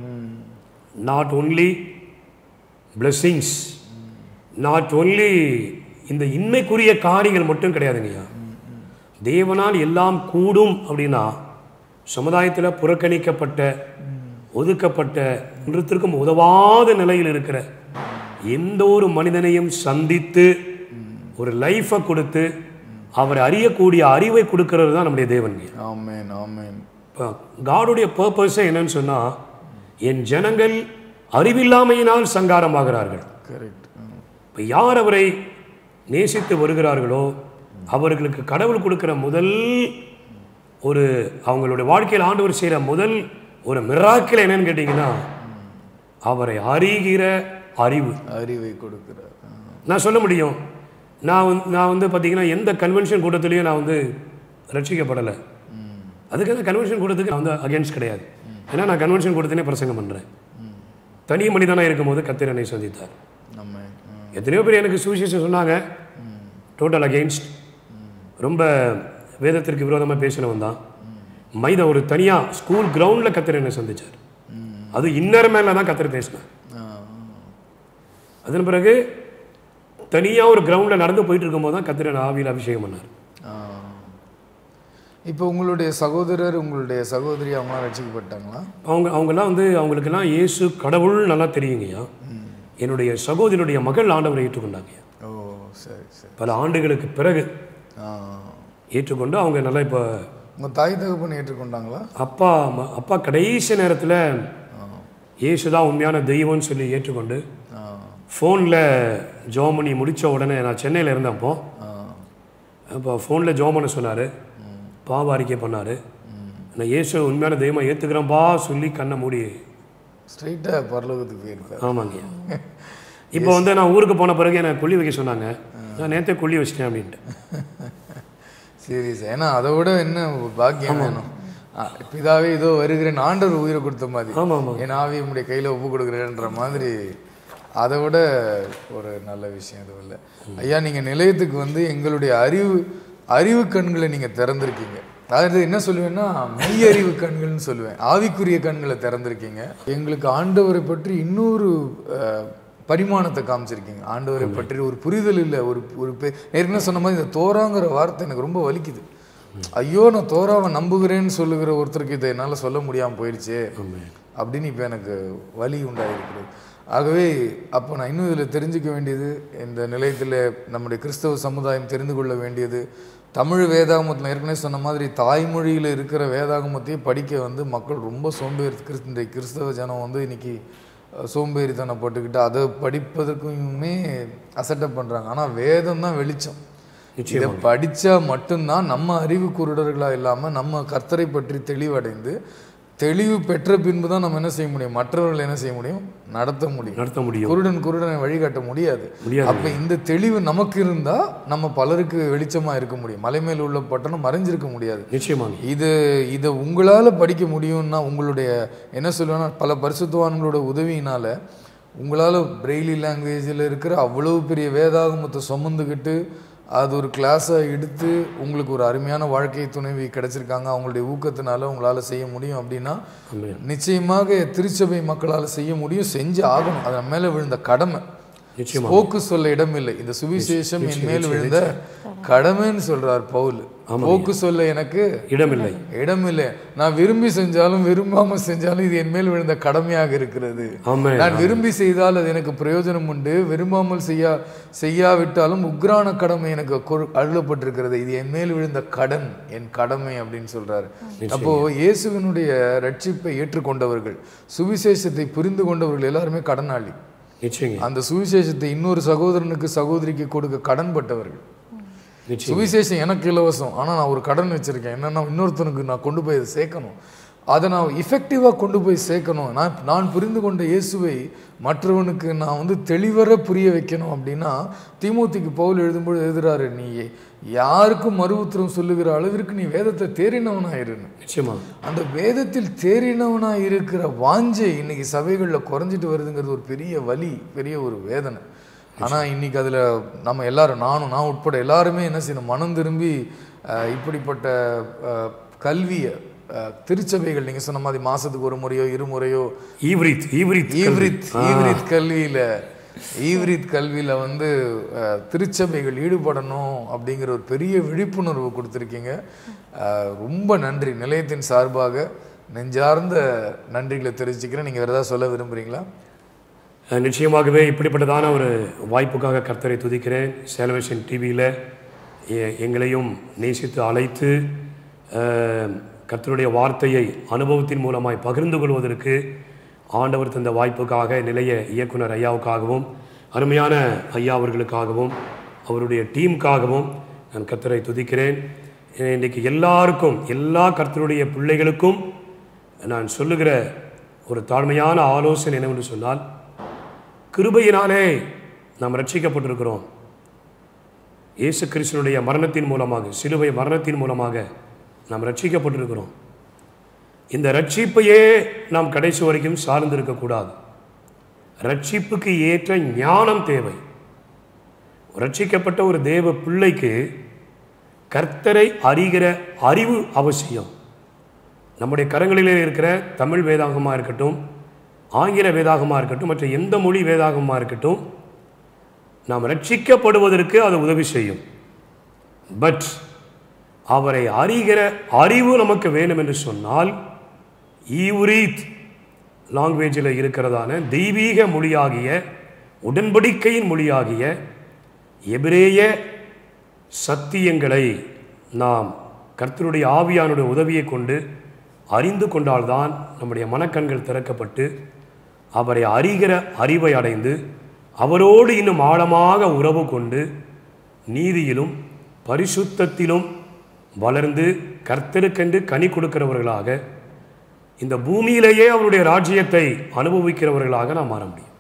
not only blessings not only இந்த இன்மைக்குரிய காரியங்கள் மட்டும் கிடையாதுங்கய்யா தேவனால் எல்லாம் கூடும் அப்படின்னா சமுதாயத்தில் புறக்கணிக்கப்பட்ட ஒதுக்கப்பட்ட ஒன்றுத்திற்கும் உதவாத நிலையில் இருக்கிற எந்த ஒரு மனிதனையும் சந்தித்து ஒரு லைஃபை கொடுத்து அவரை அறியக்கூடிய அறிவை கொடுக்கறது தான் நம்முடைய தேவன்ங்க ஆமேன் ஆமேன் இப்போ காடுடைய பர்பஸே என்னன்னு சொன்னால் என் ஜனங்கள் அறிவில்லாமையினால் சங்காரமாகிறார்கள் கரெக்ட் இப்போ யார் அவரை நேசித்து வருகிறார்களோ அவர்களுக்கு கடவுள் கொடுக்கிற முதல் ஒரு அவங்களுடைய வாழ்க்கையில் ஆண்டவர் செய்கிற முதல் ஒரு மிராக்கில் என்னன்னு கேட்டிங்கன்னா அவரை அறிகிற அறிவு அறிவை கொடுக்கிறார் ஆ. நான் சொல்ல முடியும் நான் வந்து நான் வந்து பார்த்தீங்கன்னா எந்த கன்வென்ஷன் கூட்டத்திலையும் நான் வந்து ரட்சிக்கப்படலை அதுக்கு அந்த கன்வென்ஷன் கூட்டத்துக்கு நான் வந்து அகேன்ஸ்ட் கிடையாது ஏன்னா நான் கன்வென்ஷன் கூட்டத்தினே பிரசங்கம் பண்ணுறேன் தனி மனிதனாக இருக்கும்போது கத்திர என்னை சந்தித்தார் நம்ம ஆ. எத்தனையோ பேர் எனக்கு சுவிசேஷம் சொன்னாங்க டோட்டல் அகெயின்ஸ்ட் ரொம்ப வேதத்திற்கு விரோதமாக பேசினவன் தான் மைதா ஒரு தனியாக ஸ்கூல் கிரவுண்டில் கத்திர என்னை சந்திச்சார் அது இன்னர் மேலே தான் கத்திர பேசினேன் ஆ. அதன் பிறகு தனியாக ஒரு கிரவுண்டில் நடந்து போயிட்டு இருக்கும்போது தான் கத்திர ஆவியில் அபிஷேகம் பண்ணார் ஆ. இப்போ உங்களுடைய சகோதரர் உங்களுடைய சகோதரி அவங்களாம் ரட்சிக்கப்பட்டாங்களா அவங்க அவங்கெல்லாம் வந்து அவங்களுக்கெல்லாம் இயேசு கடவுள் நல்லா தெரியுங்கய்யா என்னுடைய சகோதரியுடைய மகள் ஆண்டவரை ஏற்றுக்கொண்டாங்க ஓ சரி சரி பல ஆண்டுகளுக்கு பிறகு ஆ ஏற்றுக்கொண்டு அவங்க நல்லா இப்போ உங்கள் தாய் தகப்பன் ஏற்றுக்கொண்டாங்களா அப்பா ம- அப்பா கடைசி நேரத்தில் இயேசு தான் உண்மையான தெய்வம்னு சொல்லி ஏற்றுக்கொண்டு ஆ ஃபோனில் ஜோம் பண்ணி முடித்த உடனே நான் சென்னையில் இருந்தப்போ ஆ அப்போ ஃபோனில் ஜோம் பண்ண சொன்னார் பாவ அறிக்கை பண்ணார் நான் இயேசு உண்மையான தெய்வமாக ஏற்றுக்கிறேன்ப்பா சொல்லி கண்ணை மூடி ஸ்ட்ரைட்டாக பரலோகத்துக்கு போயிருக்காரு ஆமாங்க இப்போ வந்து நான் ஊருக்கு போன பிறகு என்னை கொல்லி வைக்க சொன்னாங்க நான் நேற்றே கொல்லி வச்சிட்டேன் அப்படின்ட்டு சீரியஸ் ஏன்னா அதை விட என்ன ஒரு பாக்கியம் வேணும் ஆ, பிதாவே இதோ வருகிறேன் ஆண்டவர் உயிரை கொடுத்த மாதிரி ஆமா ஆமா என் ஆவி உங்களுடைய கையில ஒப்பு கொடுக்குறேன்ற மாதிரி அதை விட ஒரு நல்ல விஷயம் எதுவும் இல்லை ஐயா நீங்க நிலையத்துக்கு வந்து எங்களுடைய அறிவு அறிவு கண்களை நீங்க திறந்திருக்கீங்க அதாவது என்ன சொல்லுவேன்னா மெய் அறிவு கண்கள்னு சொல்லுவேன் ஆவிக்குரிய கண்களை திறந்திருக்கீங்க எங்களுக்கு ஆண்டவரை பற்றி இன்னொரு அஹ், பரிமாணத்தை காமிச்சிருக்கீங்க ஆண்டவரை பற்றி ஒரு புரிதல் இல்லை ஒரு ஒரு பெ- ஏற்கனவே சொன்ன மாதிரி இந்த தோராங்கிற வார்த்தை எனக்கு ரொம்ப வலிக்குது ஐயோ நான் தோராவை நம்புகிறேன்னு சொல்லுகிற ஒருத்தருக்கு இதை என்னால் சொல்ல முடியாமல் போயிடுச்சே அப்படின்னு இப்போ எனக்கு வலி உண்டாயிருக்கிறது ஆகவே அப்போ நான் இன்னும் இதில் தெரிஞ்சுக்க வேண்டியது இந்த நிலையத்தில் நம்முடைய கிறிஸ்தவ சமுதாயம் தெரிந்து கொள்ள வேண்டியது தமிழ் வேதாகமத்தில் ஏற்கனவே சொன்ன மாதிரி தாய்மொழியில் இருக்கிற வேதாகமத்தையே படிக்க வந்து மக்கள் ரொம்ப சோம்பேறி கிறிஸ் இன்றைய கிறிஸ்தவ ஜனம் வந்து இன்னைக்கு அஹ், சோம்பேறித்தனப்பட்டுக்கிட்டு அதை படிப்பதற்குமே அசட்டப் பண்ணுறாங்க ஆனால் வேதம் தான் வெளிச்சம் இதை படிச்சா மட்டும்தான் நம்ம அறிவு குருடர்களா இல்லாம நம்ம கர்த்தரை பற்றி தெளிவடைந்து தெளிவு பெற்ற பின்பு தான் நம்ம என்ன செய்ய முடியும் மற்றவர்கள் என்ன செய்ய முடியும் நடத்த முடியும் நடத்த முடியும் குருடன் குருடனை வழிகாட்ட முடியாது முடியாது. அப்ப இந்த தெளிவு நமக்கு இருந்தா நம்ம பலருக்கு வெளிச்சமா இருக்க முடியும் மலை மேல் உள்ள பட்டணம் மறைஞ்சிருக்க முடியாது நிச்சயமாங்க இது இதை உங்களால் படிக்க முடியும்னா உங்களுடைய என்ன சொல்லுவேன்னா பல பரிசுத்தவான்களோட உதவியினால உங்களால் பிரெய்லி லாங்குவேஜில் இருக்கிற அவ்வளவு பெரிய வேதாகமத்தை சுமந்துக்கிட்டு அது ஒரு கிளாஸாக எடுத்து உங்களுக்கு ஒரு அருமையான வாழ்க்கை துணைவி கிடைச்சிருக்காங்க அவங்களுடைய ஊக்கத்தினால உங்களால் செய்ய முடியும் அப்படின்னா நிச்சயமாக திருச்சபை மக்களால் செய்ய முடியும் செஞ்சு ஆகணும் அது நம்ம மேலே விழுந்த கடமை நிச்சயமா போக்கு சொல்ல இடமில்லை இந்த சுவிசேஷம் என் மேல் விழுந்த கடமைன்னு சொல்றார் பவுல் போக்கு சொல்ல எனக்கு இடமில்லை இடமில்லை நான் விரும்பி செஞ்சாலும் விரும்பாம செஞ்சாலும் இது என் மேல் விழுந்த கடமையாக இருக்கிறது ஆமென். நான் விரும்பி செய்தால் அது எனக்கு பிரயோஜனம் உண்டு விரும்பாமல் செய்யா செய்யாவிட்டாலும் உக்ரான கடமை எனக்கு கொடு- அருளப்பட்டிருக்கிறது இது என் மேல் விழுந்த கடன் என் கடமை அப்படின்னு சொல்றாரு அப்போ இயேசுவினுடைய ரட்சிப்பை ஏற்றுக்கொண்டவர்கள் சுவிசேஷத்தை புரிந்து கொண்டவர்கள் எல்லாருமே கடனாளி நிச்சயங்க அந்த சுவிசேஷத்தை இன்னொரு சகோதரனுக்கு சகோதரிக்கு கொடுக்க கடன்பட்டவர்கள் நிச்சயம் சுவிசேஷம் எனக்கு இலவசம் ஆனால் நான் ஒரு கடன் வச்சிருக்கேன் என்னன்னா இன்னொருத்தனுக்கு நான் கொண்டு போய் அதை சேர்க்கணும் அதை நான் இஃபெக்டிவாக கொண்டு போய் சேர்க்கணும் நான் நான் புரிந்து கொண்ட இயேசுவை மற்றவனுக்கு நான் வந்து தெளிவர புரிய வைக்கணும் அப்படின்னா தீமூத்திக்கு பவுல் எழுதும்போது எழுதுறாரு நீ யாருக்கும் மறு உத்தரம் சொல்லுகிற அளவிற்கு நீ வேதத்தை தேறினவனாயிருன்னு நிச்சயமா அந்த வேதத்தில் தேறினவனா இருக்கிற வாஞ்சை இன்னைக்கு சபைகளில் குறைஞ்சிட்டு வருதுங்கிறது ஒரு பெரிய வலி பெரிய ஒரு வேதனை ஆனா இன்னைக்கு அதுல நம்ம எல்லாரும் நானும் நான் உட்பட எல்லாருமே என்ன செய்யணும் மனம் திரும்பி அஹ், இப்படிப்பட்ட அஹ், கல்வியை அஹ், திருச்சபைகள் நீங்க சொன்ன மாதிரி மாசத்துக்கு ஒரு முறையோ இருமுறையோ ஈவ்ரித் ஈவ்ரித் ஈவ்ரித் ஈவ்ரித் கல்வியில ஈவ்ரித் கல்வியில வந்து அஹ், திருச்சபைகள் ஈடுபடணும் அப்படிங்கிற ஒரு பெரிய விழிப்புணர்வு கொடுத்துருக்கீங்க அஹ், ரொம்ப நன்றி நிலையத்தின் சார்பாக நெஞ்சார்ந்த நன்றிகளை தெரிவிச்சுக்கிறேன் நீங்க வேற ஏதாவது சொல்ல விரும்புறீங்களா அஹ், நிச்சயமாகவே இப்படிப்பட்டதான ஒரு வாய்ப்புக்காக கர்த்தரை துதிக்கிறேன் சேலவேஷன் டிவியில் எங்களையும் நேசித்து அழைத்து அஹ், கர்த்தருடைய வார்த்தையை அனுபவத்தின் மூலமாய் பகிர்ந்து கொள்வதற்கு ஆண்டவர் தந்த வாய்ப்புக்காக நிலைய இயக்குனர் ஐயாவுக்காகவும் அருமையான ஐயா அவர்களுக்காகவும் அவருடைய டீமுக்காகவும் நான் கர்த்தரை துதிக்கிறேன் இன்றைக்கு எல்லாருக்கும் எல்லா கர்த்தருடைய பிள்ளைகளுக்கும் நான் சொல்லுகிற ஒரு தாழ்மையான ஆலோசனை என்னவென்று சொன்னால் கிருபையினாலே நாம் ரட்சிக்கப்பட்டிருக்கிறோம் இயேசு கிறிஸ்துனுடைய மரணத்தின் மூலமாக சிலுவை மரணத்தின் மூலமாக நாம் ரட்சிக்கப்பட்டிருக்கிறோம் இந்த ரட்சிப்பையே நாம் கடைசி வரைக்கும் சார்ந்து இருக்கக்கூடாது ரட்சிப்புக்கு ஏற்ற ஞானம் தேவை ரட்சிக்கப்பட்ட ஒரு தேவ பிள்ளைக்கு கர்த்தரை அறிகிற அறிவு அவசியம் நம்முடைய கரங்களிலே இருக்கிற தமிழ் வேதாகமாக இருக்கட்டும் ஆங்கில வேதாகமாக இருக்கட்டும் மற்ற எந்த மொழி வேதாகமாக இருக்கட்டும் நாம் ரட்சிக்கப்படுவதற்கு அது உதவி செய்யும் பட் அவரை அறிகிற அறிவு நமக்கு வேணும் என்று சொன்னால் ஈவுரீத் லாங்குவேஜில் இருக்கிறதான தெய்வீக மொழியாகிய உடன்படிக்கையின் மொழியாகிய எபிரேய சத்தியங்களை நாம் கர்த்தருடைய ஆவியானுடைய உதவியை கொண்டு அறிந்து கொண்டால்தான் நம்முடைய மனக்கண்கள் திறக்கப்பட்டு அவரை அறிகிற அறிவை அடைந்து அவரோடு இன்னும் ஆழமாக உறவு கொண்டு நீதியிலும் பரிசுத்தத்திலும் வளர்ந்து கர்த்தருக்கென்று கனி கொடுக்கிறவர்களாக இந்த பூமியிலேயே அவருடைய ராஜ்யத்தை அனுபவிக்கிறவர்களாக நாம் மாற முடியும்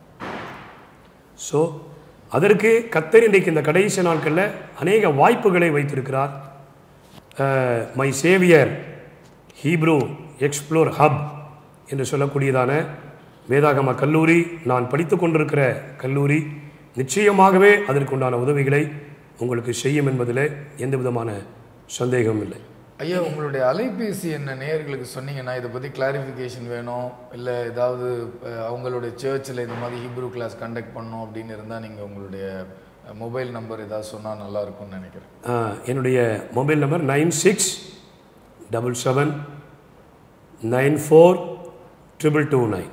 ஸோ அதற்கு கத்தர் இன்றைக்கு இந்த கடைசி நாட்களில் அநேக வாய்ப்புகளை வைத்திருக்கிறார் my Saviour Hebrew explore hub என்று சொல்லக்கூடியதான வேதாகம கல்லூரி நான் படித்து கொண்டிருக்கிற கல்லூரி நிச்சயமாகவே அதற்குண்டான உதவிகளை உங்களுக்கு செய்யும் என்பதில் எந்த விதமான சந்தேகமும் இல்லை ஐயா உங்களுடைய அலைபேசி என்ன நேயர்களுக்கு சொன்னீங்கன்னா இதை பற்றி கிளாரிஃபிகேஷன் வேணும் இல்லை ஏதாவது அஹ், அவங்களுடைய சர்ச்சில் இந்த மாதிரி ஹீப்ரூ கிளாஸ் கண்டக்ட் பண்ணணும் அப்படின்னு இருந்தால் நீங்கள் உங்களுடைய மொபைல் நம்பர் ஏதாவது சொன்னால் நல்லா இருக்கும்னு நினைக்கிறேன் ஆ, என்னுடைய mobile number nine six double seven nine four triple two nine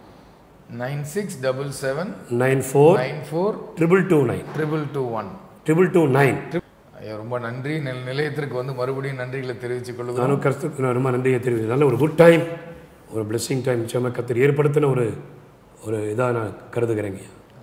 nine six double seven nine four nine four triple two nine triple two one triple two nine ஐயா ரொம்ப நன்றி நில- நிலையத்திற்கு வந்து மறுபடியும் நன்றிகளை தெரிவித்துக் கொள்கிறோம் நானும் கருத்துக்கு நான் ரொம்ப நன்றியை தெரிவித்து நல்ல ஒரு குட் டைம் ஒரு பிளெஸ்ஸிங் டைம் நிச்சயமாக கத்தர் ஏற்படுத்தின ஒரு ஒரு இதாக நான் கருதுகிறேங்க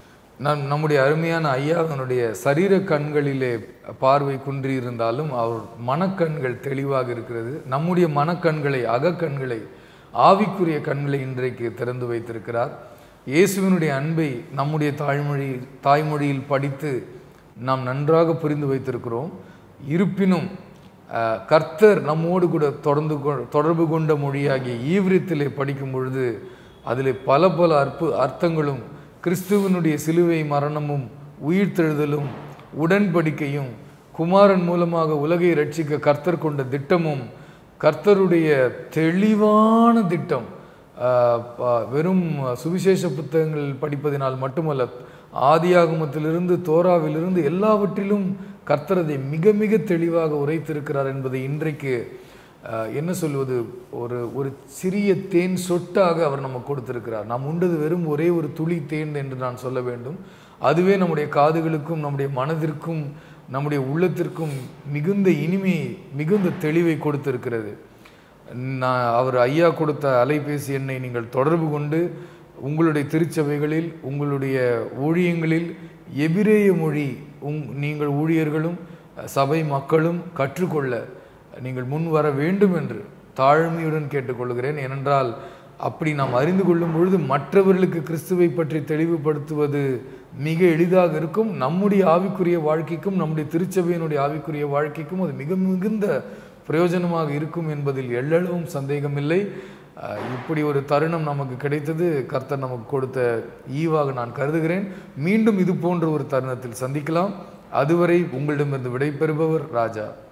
நம் நம்முடைய அருமையான ஐயாவினுடைய சரீர கண்களிலே பார்வை குன்றி இருந்தாலும் அவர் மனக்கண்கள் தெளிவாக இருக்கிறது நம்முடைய மனக்கண்களை அகக்கண்களை ஆவிக்குரிய கண்களை இன்றைக்கு திறந்து வைத்திருக்கிறார் இயேசுவினுடைய அன்பை நம்முடைய தாய்மொழி தாய்மொழியில் படித்து நாம் நன்றாக புரிந்து வைத்திருக்கிறோம் இருப்பினும் அஹ், கர்த்தர் நம்மோடு கூட தொடர்ந்து கொ- தொடர்பு கொண்ட மொழியாகிய ஈவிரத்திலே படிக்கும் பொழுது அதிலே பல பல அற்பு அர்த்தங்களும் கிறிஸ்துவனுடைய சிலுவை மரணமும் உயிர்த்தெழுதலும் உடன்படிக்கையும் குமாரன் மூலமாக உலகை ரட்சிக்க கர்த்தர் கொண்ட திட்டமும் கர்த்தருடைய தெளிவான திட்டம் ஆஹ் ப- வெறும் சுவிசேஷ புத்தகங்கள் படிப்பதினால் மட்டுமல்ல ஆதியாகமத்திலிருந்து தோராவிலிருந்து எல்லாவற்றிலும் கர்த்தர் அதை மிக மிக தெளிவாக உரைத்திருக்கிறார் என்பதை இன்றைக்கு ஆஹ் என்ன சொல்வது ஒரு ஒரு சிறிய தேன் சொட்டாக அவர் நமக்கு கொடுத்திருக்கிறார் நாம் உண்டது வெறும் ஒரே ஒரு துளி தேன் என்று நான் சொல்ல வேண்டும் அதுவே நம்முடைய காதுகளுக்கும் நம்முடைய மனதிற்கும் நம்முடைய உள்ளத்திற்கும் மிகுந்த இனிமையை மிகுந்த தெளிவை கொடுத்திருக்கிறது நான் அவர் ஐயா கொடுத்த அலைபேசி எண்ணை நீங்கள் தொடர்பு கொண்டு உங்களுடைய திருச்சபைகளில் உங்களுடைய ஊழியங்களில் எபிரேய மொழி உங் நீங்கள் ஊழியர்களும் சபை மக்களும் கற்றுக்கொள்ள நீங்கள் முன் வர வேண்டும் என்று தாழ்மையுடன் கேட்டுக்கொள்கிறேன் ஏனென்றால் அப்படி நாம் அறிந்து கொள்ளும் பொழுது மற்றவர்களுக்கு கிறிஸ்துவை பற்றி தெளிவுபடுத்துவது மிக எளிதாக இருக்கும் நம்முடைய ஆவிக்குரிய வாழ்க்கைக்கும் நம்முடைய திருச்சபையினுடைய ஆவிக்குரிய வாழ்க்கைக்கும் அது மிக மிகுந்த பிரயோஜனமாக இருக்கும் என்பதில் எள்ளளவும் சந்தேகமில்லை அஹ், இப்படி ஒரு தருணம் நமக்கு கிடைத்தது கர்த்தர் நமக்கு கொடுத்த ஈவாக நான் கருதுகிறேன் மீண்டும் இது போன்ற ஒரு தருணத்தில் சந்திக்கலாம் அதுவரை உங்களிடமிருந்து விடைபெறுபவர் ராஜா